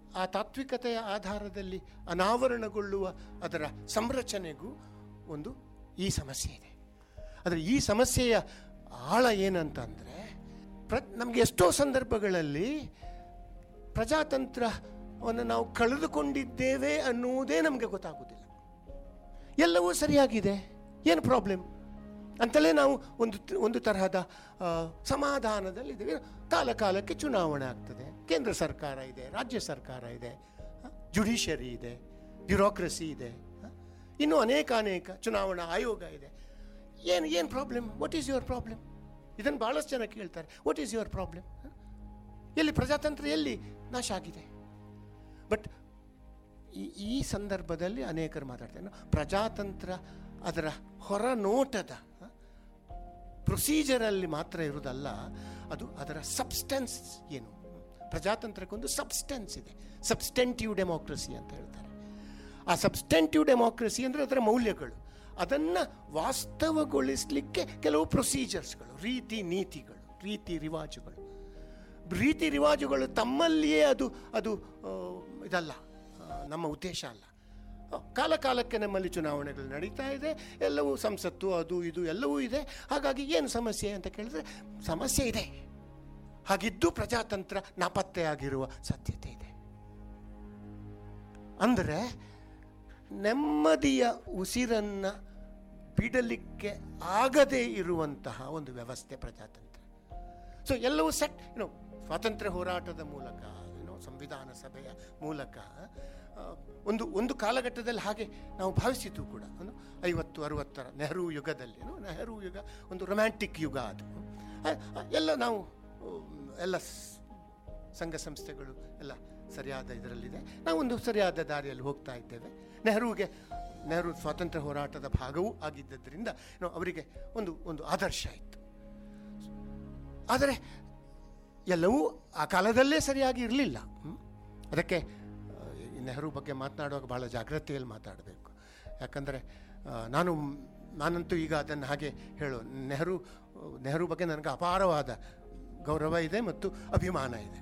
ಆ ತಾತ್ವಿಕತೆಯ ಆಧಾರದಲ್ಲಿ ಅನಾವರಣಗೊಳ್ಳುವ ಅದರ ಸಂರಚನೆಗೂ ಒಂದು ಈ ಸಮಸ್ಯೆ ಇದೆ ಆದರೆ ಈ ಸಮಸ್ಯೆಯ ಆಳ ಏನಂತಂದರೆ ಪ್ರ ನಮಗೆ ಎಷ್ಟೋ ಸಂದರ್ಭಗಳಲ್ಲಿ ಪ್ರಜಾತಂತ್ರವನ್ನು ನಾವು ಕಳೆದುಕೊಂಡಿದ್ದೇವೆ ಅನ್ನುವುದೇ ನಮಗೆ ಗೊತ್ತಾಗುವುದಿಲ್ಲ ಎಲ್ಲವೂ ಸರಿಯಾಗಿದೆ ಏನು ಪ್ರಾಬ್ಲಮ್ ಅಂತಲೇ ನಾವು ಒಂದು ಒಂದು ತರಹದ ಆ, ಸಮಾಧಾನದಲ್ಲಿದ್ದೇವೆ ಕಾಲ ಕಾಲಕ್ಕೆ ಚುನಾವಣೆ ಆಗ್ತದೆ ಕೇಂದ್ರ ಸರ್ಕಾರ ಇದೆ ರಾಜ್ಯ ಸರ್ಕಾರ ಇದೆ ಜುಡಿಷರಿ ಇದೆ ಬ್ಯೂರೋಕ್ರಸಿ ಇದೆ ಆ, ಇನ್ನೂ ಅನೇಕ ಅನೇಕ ಚುನಾವಣಾ ಆಯೋಗ ಇದೆ ಏನು ಏನು problem what is your problem ಇದನ್ನು ಭಾಳಷ್ಟು ಜನ ಕೇಳ್ತಾರೆ ವಾಟ್ ಈಸ್ ಯುವರ್ ಪ್ರಾಬ್ಲಮ್ ಎಲ್ಲಿ ಪ್ರಜಾತಂತ್ರ ಎಲ್ಲಿ ನಾಶ ಆಗಿದೆ ಬಟ್ ಈ ಈ ಸಂದರ್ಭದಲ್ಲಿ ಅನೇಕರು ಮಾತಾಡ್ತಾರೆ ಪ್ರಜಾತಂತ್ರ ಅದರ ಹೊರ ನೋಟದ ಪ್ರೊಸೀಜರಲ್ಲಿ ಮಾತ್ರ ಇರುವುದಲ್ಲ ಅದು ಅದರ ಸಬ್ಸ್ಟೆನ್ಸ್ ಏನು ಪ್ರಜಾತಂತ್ರಕ್ಕೊಂದು ಸಬ್ಸ್ಟೆನ್ಸ್ ಇದೆ ಸಬ್ಸ್ಟೆಂಟಿವ್ ಡೆಮೋಕ್ರಸಿ ಅಂತ ಹೇಳ್ತಾರೆ ಆ ಸಬ್ಸ್ಟೆಂಟಿವ್ ಡೆಮೋಕ್ರಸಿ ಅಂದರೆ ಅದರ ಮೌಲ್ಯಗಳು ಅದನ್ನು ವಾಸ್ತವಗೊಳಿಸಲಿಕ್ಕೆ ಕೆಲವು ಪ್ರೊಸೀಜರ್ಸ್ಗಳು ರೀತಿ ನೀತಿಗಳು ರೀತಿ ರಿವಾಜುಗಳು ರೀತಿ ರಿವಾಜುಗಳು ತಮ್ಮಲ್ಲಿಯೇ ಅದು ಅದು ಆ, ಇದಲ್ಲ ಆ, ನಮ್ಮ ಉದ್ದೇಶ ಅಲ್ಲ ಆ, ಕಾಲ ಕಾಲಕ್ಕೆ ನಮ್ಮಲ್ಲಿ ಚುನಾವಣೆಗಳು ನಡೀತಾ ಇದೆ ಎಲ್ಲವೂ ಸಂಸತ್ತು ಅದು ಇದು ಎಲ್ಲವೂ ಇದೆ ಹಾಗಾಗಿ ಏನು ಸಮಸ್ಯೆ ಅಂತ ಕೇಳಿದ್ರೆ ಸಮಸ್ಯೆ ಇದೆ ಹಾಗಿದ್ದು ಪ್ರಜಾತಂತ್ರ ನಾಪತ್ತೆಯಾಗಿರುವ ಸಾಧ್ಯತೆ ಇದೆ ಅಂದರೆ ನೆಮ್ಮದಿಯ ಉಸಿರನ್ನು ಬಿಡಲಿಕ್ಕೆ ಆಗದೇ ಇರುವಂತಹ ಒಂದು ವ್ಯವಸ್ಥೆ ಪ್ರಜಾತಂತ್ರ ಸೊ ಎಲ್ಲವೂ ಸೆಟ್ ಏನೋ ಸ್ವಾತಂತ್ರ್ಯ ಹೋರಾಟದ ಮೂಲಕ ಏನೋ ಸಂವಿಧಾನ ಸಭೆಯ ಮೂಲಕ ಆ, ಒಂದು ಒಂದು ಕಾಲಘಟ್ಟದಲ್ಲಿ ಹಾಗೆ ನಾವು ಭಾವಿಸಿದ್ದು ಕೂಡ ಏನು ಐವತ್ತು ಅರುವತ್ತರ ನೆಹರು ಯುಗದಲ್ಲಿ ಏನು ನೆಹರು ಯುಗ ಒಂದು ರೊಮ್ಯಾಂಟಿಕ್ ಯುಗ ಅದು ಆ, ಆ, ಎಲ್ಲ ನಾವು ಉಮ್, ಎಲ್ಲ ಸ್- ಸಂಘ ಸಂಸ್ಥೆಗಳು ಎಲ್ಲ ಸರಿಯಾದ ಇದರಲ್ಲಿದೆ ನಾವು ಒಂದು ಸರಿಯಾದ ದಾರಿಯಲ್ಲಿ ಹೋಗ್ತಾ ಇದ್ದೇವೆ ನೆಹರುಗೆ ನೆಹರು ಸ್ವಾತಂತ್ರ್ಯ ಹೋರಾಟದ ಭಾಗವೂ ಆಗಿದ್ದರಿಂದ ಏನೋ ಅವರಿಗೆ ಒಂದು ಒಂದು ಆದರ್ಶ ಇತ್ತು ಆದರೆ ಎಲ್ಲವೂ ಆ ಕಾಲದಲ್ಲೇ ಸರಿಯಾಗಿ ಇರಲಿಲ್ಲ ಅದಕ್ಕೆ ಆ, ಈ ನೆಹರು ಬಗ್ಗೆ ಮಾತನಾಡುವಾಗ ಭಾಳ ಜಾಗ್ರತೆಯಲ್ಲಿ ಮಾತಾಡಬೇಕು ಯಾಕಂದರೆ ಆ, ನಾನು ನಾನಂತೂ ಈಗ ಅದನ್ನು ಹಾಗೆ ಹೇಳು ನೆಹರು ನೆಹರು ಬಗ್ಗೆ ನನಗೆ ಅಪಾರವಾದ ಗೌರವ ಇದೆ ಮತ್ತು ಅಭಿಮಾನ ಇದೆ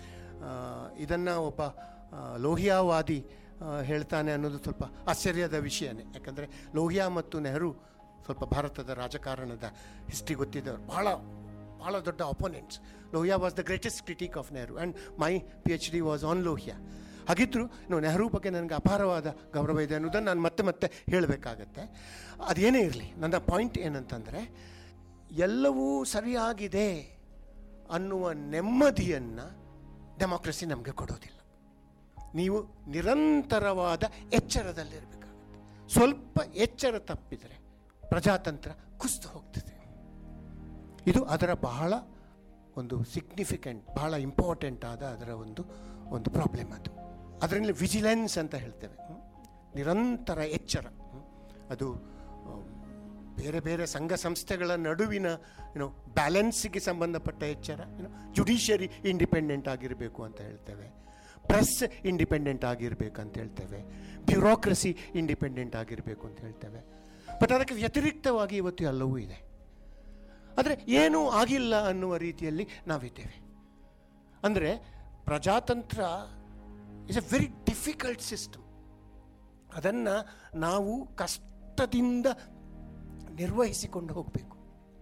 ಇದನ್ನು ಒಬ್ಬ ಆ, ಲೋಹಿಯಾವಾದಿ ಆ, ಹೇಳ್ತಾನೆ ಅನ್ನೋದು ಸ್ವಲ್ಪ ಆಶ್ಚರ್ಯದ ವಿಷಯನೇ ಯಾಕಂದರೆ ಲೋಹಿಯಾ ಮತ್ತು ನೆಹರು ಸ್ವಲ್ಪ ಭಾರತದ ರಾಜಕಾರಣದ ಹಿಸ್ಟ್ರಿ ಗೊತ್ತಿದ್ದವರು ಭಾಳ ಭಾಳ ದೊಡ್ಡ opponents Lohia was the greatest critic of Nehru and my P H D was on Lohia ಹಾಗಿದ್ದರೂ ಇನ್ನು ನೆಹರು ಬಗ್ಗೆ ನನಗೆ ಅಪಾರವಾದ ಗೌರವ ಇದೆ ಅನ್ನೋದನ್ನು ನಾನು ಮತ್ತೆ ಮತ್ತೆ ಹೇಳಬೇಕಾಗತ್ತೆ ಅದೇನೇ ಇರಲಿ ನನ್ನ ಪಾಯಿಂಟ್ ಏನಂತಂದರೆ ಎಲ್ಲವೂ ಸರಿಯಾಗಿದೆ ಅನ್ನುವ ನೆಮ್ಮದಿಯನ್ನು ಡೆಮಾಕ್ರಸಿ ನಮಗೆ ಕೊಡೋದಿಲ್ಲ ನೀವು ನಿರಂತರವಾದ ಎಚ್ಚರದಲ್ಲಿರಬೇಕಾಗುತ್ತೆ ಸ್ವಲ್ಪ ಎಚ್ಚರ ತಪ್ಪಿದರೆ ಪ್ರಜಾತಂತ್ರ ಕುಸಿದು ಹೋಗ್ತದೆ ಇದು ಅದರ ಬಹಳ ಒಂದು ಸಿಗ್ನಿಫಿಕೆಂಟ್ ಬಹಳ ಇಂಪಾರ್ಟೆಂಟ್ ಆದ ಅದರ ಒಂದು ಒಂದು ಪ್ರಾಬ್ಲಮ್ ಅದು ಅದರಲ್ಲಿ ವಿಜಿಲೆನ್ಸ್ ಅಂತ ಹೇಳ್ತೇವೆ ಹ್ಮ್? ನಿರಂತರ ಎಚ್ಚರ ಹ್ಮ್? ಅದು ಆ, ಬೇರೆ ಬೇರೆ ಸಂಘ ಸಂಸ್ಥೆಗಳ ನಡುವಿನ ಏನೋ ಬ್ಯಾಲೆನ್ಸಿಗೆ ಸಂಬಂಧಪಟ್ಟ ಎಚ್ಚರ ಏನೋ ಜುಡಿಷಿಯರಿ ಇಂಡಿಪೆಂಡೆಂಟ್ ಆಗಿರಬೇಕು ಅಂತ ಹೇಳ್ತೇವೆ ಪ್ರೆಸ್ ಇಂಡಿಪೆಂಡೆಂಟ್ ಆಗಿರಬೇಕು ಅಂತ ಹೇಳ್ತೇವೆ ಬ್ಯೂರೋಕ್ರಸಿ ಇಂಡಿಪೆಂಡೆಂಟ್ ಆಗಿರಬೇಕು ಅಂತ ಹೇಳ್ತೇವೆ ಬಟ್ ಅದಕ್ಕೆ ವ್ಯತಿರಿಕ್ತವಾಗಿ ಇವತ್ತು ಎಲ್ಲವೂ ಇದೆ ಆದರೆ ಏನೂ ಆಗಿಲ್ಲ ಅನ್ನುವ ರೀತಿಯಲ್ಲಿ ನಾವಿದ್ದೇವೆ ಅಂದರೆ ಪ್ರಜಾತಂತ್ರ is a very difficult system ಅದನ್ನು ನಾವು ಕಷ್ಟದಿಂದ ನಿರ್ವಹಿಸಿಕೊಂಡು ಹೋಗಬೇಕು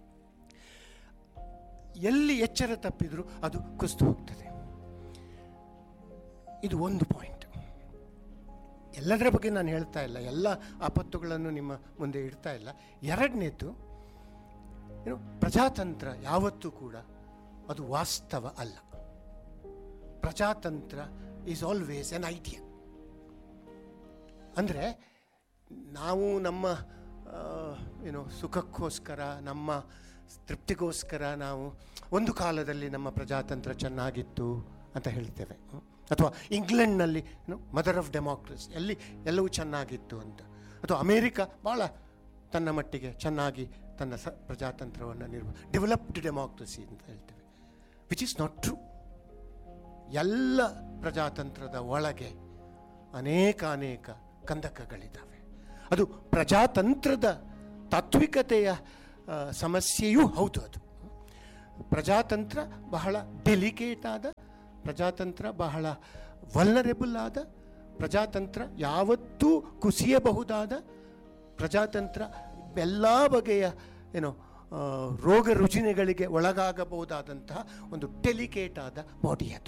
ಎಲ್ಲಿ ಎಚ್ಚರ ತಪ್ಪಿದರೂ ಅದು ಕುಸಿದು ಹೋಗ್ತದೆ ಇದು ಒಂದು ಪಾಯಿಂಟ್ ಎಲ್ಲದರ ಬಗ್ಗೆ ನಾನು ಹೇಳ್ತಾ ಇಲ್ಲ ಎಲ್ಲ ಆಪತ್ತುಗಳನ್ನು ನಿಮ್ಮ ಮುಂದೆ ಇಡ್ತಾ ಇಲ್ಲ ಎರಡನೇದು ಏನು ಪ್ರಜಾತಂತ್ರ ಯಾವತ್ತೂ ಕೂಡ ಅದು ವಾಸ್ತವ ಅಲ್ಲ ಪ್ರಜಾತಂತ್ರ ಈಸ್ ಆಲ್ವೇಸ್ ಎನ್ ಐಡಿಯಾ ಅಂದರೆ ನಾವು ನಮ್ಮ ಆ, ಏನು ಸುಖಕ್ಕೋಸ್ಕರ ನಮ್ಮ ತೃಪ್ತಿಗೋಸ್ಕರ ನಾವು ಒಂದು ಕಾಲದಲ್ಲಿ ನಮ್ಮ ಪ್ರಜಾತಂತ್ರ ಚೆನ್ನಾಗಿತ್ತು ಅಂತ ಹೇಳ್ತೇವೆ ಹ್ಮ್? ಅಥವಾ ಇಂಗ್ಲೆಂಡ್ನಲ್ಲಿ ಏನು ಮದರ್ ಆಫ್ ಡೆಮಾಕ್ರಸಿ ಅಲ್ಲಿ ಎಲ್ಲವೂ ಚೆನ್ನಾಗಿತ್ತು ಅಂತ ಅಥವಾ ಅಮೇರಿಕ ಭಾಳ ತನ್ನ ಮಟ್ಟಿಗೆ ಚೆನ್ನಾಗಿ ತನ್ನ ಸ ಪ್ರಜಾತಂತ್ರವನ್ನು ನಿರ್ವ ಡೆವಲಪ್ಡ್ ಡೆಮಾಕ್ರಸಿ ಅಂತ ಹೇಳ್ತೇವೆ ವಿಚ್ ಇಸ್ ನಾಟ್ ಟ್ರೂ ಎಲ್ಲ ಪ್ರಜಾತಂತ್ರದ ಒಳಗೆ ಅನೇಕ ಅನೇಕ ಕಂದಕಗಳಿದ್ದಾವೆ ಅದು ಪ್ರಜಾತಂತ್ರದ ತಾತ್ವಿಕತೆಯ ಆ, ಸಮಸ್ಯೆಯೂ ಹೌದು ಅದು ಪ್ರಜಾತಂತ್ರ ಬಹಳ ಡೆಲಿಕೇಟ್ ಆದ ಪ್ರಜಾತಂತ್ರ ಬಹಳ ವಲ್ನರೆಬಲ್ ಆದ ಪ್ರಜಾತಂತ್ರ ಯಾವತ್ತೂ ಕುಸಿಯಬಹುದಾದ ಪ್ರಜಾತಂತ್ರ ಎಲ್ಲ ಬಗೆಯ ಏನೋ ಆ, ರೋಗ ರುಜಿನಗಳಿಗೆ ಒಳಗಾಗಬಹುದಾದಂತಹ ಒಂದು ಡೆಲಿಕೇಟ್ ಆದ ಬಾಡಿ ಅದು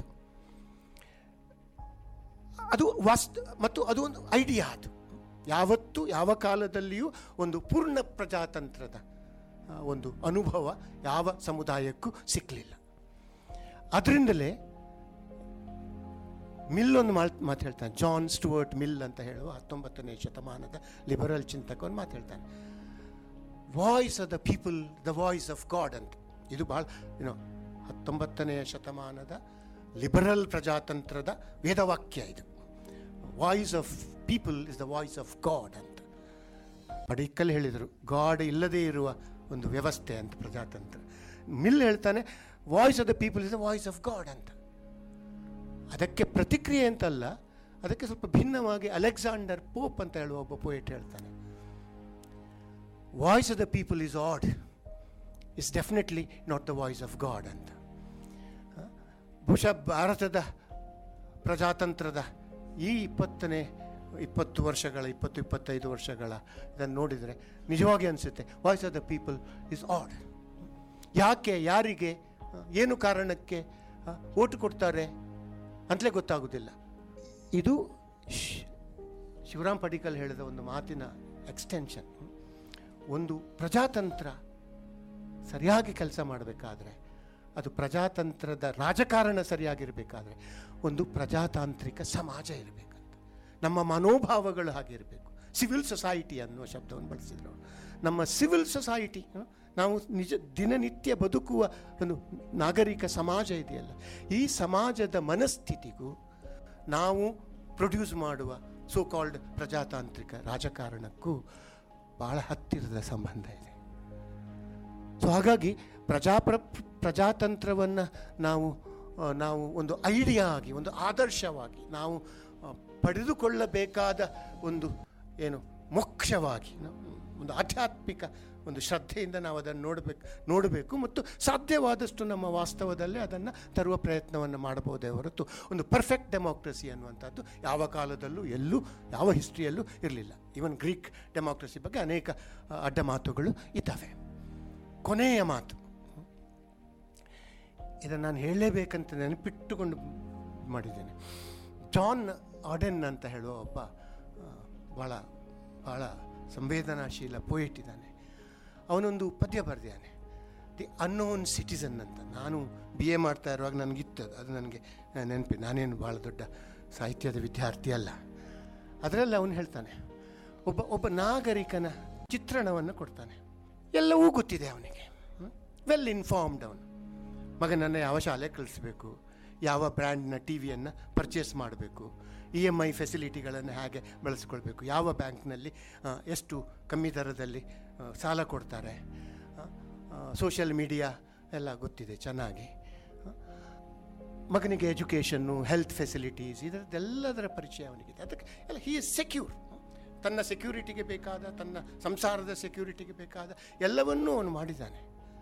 ಅದು ವಾಸ್ತ ಮತ್ತು ಅದು ಒಂದು ಐಡಿಯಾ ಅದು ಯಾವತ್ತೂ ಯಾವ ಕಾಲದಲ್ಲಿಯೂ ಒಂದು ಪೂರ್ಣ ಪ್ರಜಾತಂತ್ರದ ಆ, ಒಂದು ಅನುಭವ ಯಾವ ಸಮುದಾಯಕ್ಕೂ ಸಿಕ್ಕಲಿಲ್ಲ ಅದರಿಂದಲೇ ಮಿಲ್ ಒಂದು ಮಾತು ಮಾತು ಹೇಳ್ತಾನೆ ಜಾನ್ ಸ್ಟುವರ್ಟ್ ಮಿಲ್ ಅಂತ ಹೇಳುವ ಹತ್ತೊಂಬತ್ತನೇ ಶತಮಾನದ ಲಿಬರಲ್ ಚಿಂತಕ ಒಂದು ಮಾತು ಹೇಳ್ತಾನೆ voice of the people the voice of God ಅಂತ ಇದು ಭಾಳ ಏನೋ ಹತ್ತೊಂಬತ್ತನೆಯ ಶತಮಾನದ ಲಿಬರಲ್ ಪ್ರಜಾತಂತ್ರದ ವೇದವಾಕ್ಯ ಇದು voice of people is the voice of God ಅಂತ ಪಡಿಕ್ಕಲ್ ಹೇಳಿದರು ಗಾಡ್ ಇಲ್ಲದೇ ಇರುವ ಒಂದು ವ್ಯವಸ್ಥೆ ಅಂತ ಪ್ರಜಾತಂತ್ರ ಮಿಲ್ ಹೇಳ್ತಾನೆ voice of the people is the voice of God ಅಂತ ಅದಕ್ಕೆ ಪ್ರತಿಕ್ರಿಯೆ ಅಂತಲ್ಲ ಅದಕ್ಕೆ ಸ್ವಲ್ಪ ಭಿನ್ನವಾಗಿ ಅಲೆಕ್ಸಾಂಡರ್ ಪೋಪ್ ಅಂತ ಹೇಳುವ ಒಬ್ಬ ಪೋಯೆಟ್ ಹೇಳ್ತಾನೆ voice of the people is odd is definitely not the voice of God ಅಂತ ಹ? ಬಹುಶಃ ಭಾರತದ ಪ್ರಜಾತಂತ್ರದ ಈ ಇಪ್ಪತ್ತನೇ ಇಪ್ಪತ್ತು ವರ್ಷಗಳ ಇಪ್ಪತ್ತು ಇಪ್ಪತ್ತೈದು ವರ್ಷಗಳ ಇದನ್ನು ನೋಡಿದರೆ ನಿಜವಾಗಿ ಅನಿಸುತ್ತೆ voice of the people is odd ಯಾಕೆ ಯಾರಿಗೆ ಹ? ಏನು ಕಾರಣಕ್ಕೆ ಹ? ಓಟು ಕೊಡ್ತಾರೆ ಅಂತಲೇ ಗೊತ್ತಾಗೋದಿಲ್ಲ ಇದು ಶ್- ಶಿವರಾಮ್ ಪಡಿಕಲ್ ಹೇಳಿದ ಒಂದು ಮಾತಿನ ಎಕ್ಸ್ಟೆನ್ಷನ್ ಒಂದು ಪ್ರಜಾತಂತ್ರ ಸರಿಯಾಗಿ ಕೆಲಸ ಮಾಡಬೇಕಾದ್ರೆ ಅದು ಪ್ರಜಾತಂತ್ರದ ರಾಜಕಾರಣ ಸರಿಯಾಗಿರಬೇಕಾದ್ರೆ ಒಂದು ಪ್ರಜಾತಾಂತ್ರಿಕ ಸಮಾಜ ಇರಬೇಕಂತ ನಮ್ಮ ಮನೋಭಾವಗಳು ಹಾಗಿರಬೇಕು ಸಿವಿಲ್ ಸೊಸೈಟಿ ಅನ್ನುವ ಶಬ್ದವನ್ನು ಬಳಸಿದ್ರು ಅವರು. ನಮ್ಮ ಸಿವಿಲ್ ಸೊಸೈಟಿ ನಾವು ನಿಜ ದಿನನಿತ್ಯ ಬದುಕುವ ಒಂದು ನಾಗರಿಕ ಸಮಾಜ ಇದೆಯಲ್ಲ ಈ ಸಮಾಜದ ಮನಸ್ಥಿತಿಗೂ ನಾವು ಪ್ರೊಡ್ಯೂಸ್ ಮಾಡುವ ಸೋ ಕಾಲ್ಡ್ ಪ್ರಜಾತಾಂತ್ರಿಕ ರಾಜಕಾರಣಕ್ಕೂ ಬಹಳ ಹತ್ತಿರದ ಸಂಬಂಧ ಇದೆ ಸೊ ಹಾಗಾಗಿ ಪ್ರಜಾಪ್ರ ಪ್ರಜಾತಂತ್ರವನ್ನು ನಾವು ಆ, ನಾವು ಒಂದು ಐಡಿಯಾ ಆಗಿ ಒಂದು ಆದರ್ಶವಾಗಿ ನಾವು ಆ, ಪಡೆದುಕೊಳ್ಳಬೇಕಾದ ಒಂದು ಏನು ಮೋಕ್ಷವಾಗಿ ನಾವು ಒಂದು ಆಧ್ಯಾತ್ಮಿಕ ಒಂದು ಶ್ರದ್ಧೆಯಿಂದ ನಾವು ಅದನ್ನು ನೋಡಬೇಕು ನೋಡಬೇಕು ಮತ್ತು ಸಾಧ್ಯವಾದಷ್ಟು ನಮ್ಮ ವಾಸ್ತವದಲ್ಲೇ ಅದನ್ನು ತರುವ ಪ್ರಯತ್ನವನ್ನು ಮಾಡಬಹುದೇ ಹೊರತು ಒಂದು ಪರ್ಫೆಕ್ಟ್ ಡೆಮೋಕ್ರಸಿ ಅನ್ನುವಂಥದ್ದು ಯಾವ ಕಾಲದಲ್ಲೂ ಎಲ್ಲೂ ಯಾವ ಹಿಸ್ಟ್ರಿಯಲ್ಲೂ ಇರಲಿಲ್ಲ ಈವನ್ ಗ್ರೀಕ್ ಡೆಮೋಕ್ರಸಿ ಬಗ್ಗೆ ಅನೇಕ ಆ, ಅಡ್ಡ ಮಾತುಗಳು ಇದ್ದಾವೆ ಕೊನೆಯ ಮಾತು ಇದನ್ನು ನಾನು ಹೇಳಲೇಬೇಕಂತ ನೆನಪಿಟ್ಟುಕೊಂಡು ಮಾಡಿದ್ದೇನೆ ಜಾನ್ ಆಡೆನ್ ಅಂತ ಹೇಳುವ ಒಬ್ಬ ಆ, ಭಾಳ ಭಾಳ ಸಂವೇದನಾಶೀಲ ಪೋಯಿಟ್ ಇದ್ದಾನೆ ಅವನೊಂದು ಪದ್ಯ ಬರೆದಿದ್ದಾನೆ ದಿ ಅನ್ನೋನ್ ಸಿಟಿಸನ್ ಅಂತ ನಾನು ಬಿ ಎ ಮಾಡ್ತಾ ಇರುವಾಗ ನನಗಿತ್ತು ಅದು. ಅದು ನನಗೆ ನೆನಪಿ ನಾನೇನು ಭಾಳ ದೊಡ್ಡ ಸಾಹಿತ್ಯದ ವಿದ್ಯಾರ್ಥಿ ಅಲ್ಲ ಅದರಲ್ಲಿ ಅವನು ಹೇಳ್ತಾನೆ ಒಬ್ಬ ಒಬ್ಬ ನಾಗರಿಕನ ಚಿತ್ರಣವನ್ನು ಕೊಡ್ತಾನೆ ಎಲ್ಲವೂ ಗೊತ್ತಿದೆ ಅವನಿಗೆ ವೆಲ್ ಇನ್ಫಾರ್ಮ್ಡ್ ಅವನು ಮಗನನ್ನು ಯಾವ ಶಾಲೆ ಕಳಿಸ್ಬೇಕು ಯಾವ ಬ್ರ್ಯಾಂಡ್ನ ಟಿ ವಿಯನ್ನು ಪರ್ಚೇಸ್ ಮಾಡಬೇಕು ಇ ಎಮ್ ಐ ಫೆಸಿಲಿಟಿಗಳನ್ನು ಹೇಗೆ ಬಳಸ್ಕೊಳ್ಬೇಕು ಯಾವ ಬ್ಯಾಂಕ್ನಲ್ಲಿ ಆ, ಎಷ್ಟು ಕಮ್ಮಿ ದರದಲ್ಲಿ ಆ, ಸಾಲ ಕೊಡ್ತಾರೆ ಸೋಷಿಯಲ್ ಮೀಡಿಯಾ ಎಲ್ಲ ಗೊತ್ತಿದೆ ಚೆನ್ನಾಗಿ ಆ, ಮಗನಿಗೆ ಎಜುಕೇಷನ್ನು ಹೆಲ್ತ್ ಫೆಸಿಲಿಟೀಸ್ ಇದರದ್ದೆಲ್ಲದರ ಪರಿಚಯ ಅವನಿಗಿದೆ ಅದಕ್ಕೆ ಎಲ್ಲ ಹಿ ಇಸ್ ಸೆಕ್ಯೂರ್ ತನ್ನ ಸೆಕ್ಯೂರಿಟಿಗೆ ಬೇಕಾದ ತನ್ನ ಸಂಸಾರದ ಸೆಕ್ಯೂರಿಟಿಗೆ ಬೇಕಾದ ಎಲ್ಲವನ್ನೂ ಅವನು ಮಾಡಿದ್ದಾನೆ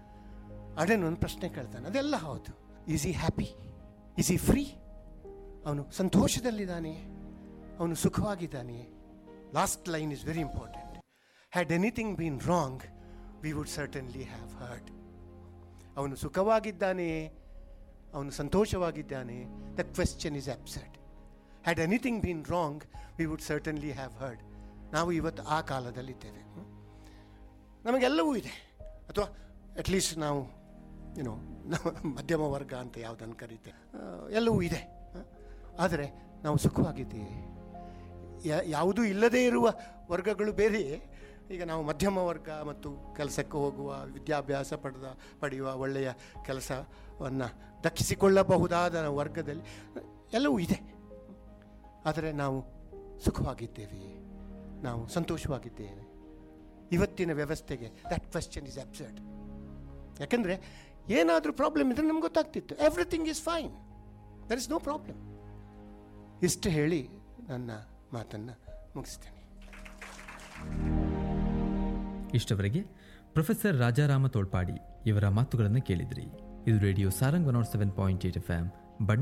ಅಡೇನು ಒಂದು ಪ್ರಶ್ನೆ ಕೇಳ್ತಾನೆ ಅದೆಲ್ಲ ಹೌದು ಈಸ್ ಈ ಹ್ಯಾಪಿ ಈಸ್ ಈ ಫ್ರೀ ಅವನು ಸಂತೋಷದಲ್ಲಿದ್ದಾನೆ ಅವನು ಸುಖವಾಗಿದ್ದಾನೆಯೇ last line is very important had anything been wrong we would certainly have heard ಅವನು ಸುಖವಾಗಿದ್ದಾನೆಯೇ ಅವನು ಸಂತೋಷವಾಗಿದ್ದಾನೆ the question is absurd had anything been wrong we would certainly have heard ನಾವು ಇವತ್ತು ಆ ಕಾಲದಲ್ಲಿದ್ದೇವೆ ಹ್ಮ್? ನಮಗೆಲ್ಲವೂ ಇದೆ ಅಥವಾ ಅಟ್ಲೀಸ್ಟ್ ನಾವು ಏನೋ ನಾವು ಮಧ್ಯಮ ವರ್ಗ ಅಂತ ಯಾವುದನ್ನು ಕರೀತೇವೆ ಆ, ಎಲ್ಲವೂ ಇದೆ ಆದರೆ ನಾವು ಸುಖವಾಗಿದ್ದೇವೆ ಯಾ- ಯಾವುದೂ ಇಲ್ಲದೇ ಇರುವ ವರ್ಗಗಳು ಬೇರೆಯೇ ಈಗ ನಾವು ಮಧ್ಯಮ ವರ್ಗ ಮತ್ತು ಕೆಲಸಕ್ಕೆ ಹೋಗುವ ವಿದ್ಯಾಭ್ಯಾಸ ಪಡೆದ ಪಡೆಯುವ ಒಳ್ಳೆಯ ಕೆಲಸವನ್ನು ದಕ್ಕಿಸಿಕೊಳ್ಳಬಹುದಾದ ವರ್ಗದಲ್ಲಿ ಎಲ್ಲವೂ ಇದೆ ಆದರೆ ನಾವು ಸುಖವಾಗಿದ್ದೇವೆ ನಾವು ಸಂತೋಷವಾಗಿದ್ದೇವೆ ಇವತ್ತಿನ ವ್ಯವಸ್ಥೆಗೆ ದಟ್ ಕ್ವೆಶ್ಚನ್ ಇಸ್ ಅಬ್ಸರ್ಡ್ ಯಾಕಂದರೆ ಏನಾದರೂ ಪ್ರಾಬ್ಲಮ್ ಇದ್ರೆ ನಮ್ಗೆ ಗೊತ್ತಾಗ್ತಿತ್ತು everything is fine there is no problem ಇಷ್ಟು ಹೇಳಿ ನನ್ನ ಮಾತನ್ನು ಮುಗಿಸ್ತೇನೆ ಇಷ್ಟವರೆಗೆ ಪ್ರೊಫೆಸರ್ ರಾಜಾರಾಮ ತೋಳ್ಪಾಡಿ ಇವರ ಮಾತುಗಳನ್ನು ಕೇಳಿದ್ರಿ ಇದು radio Sarang one nought seven point eight F M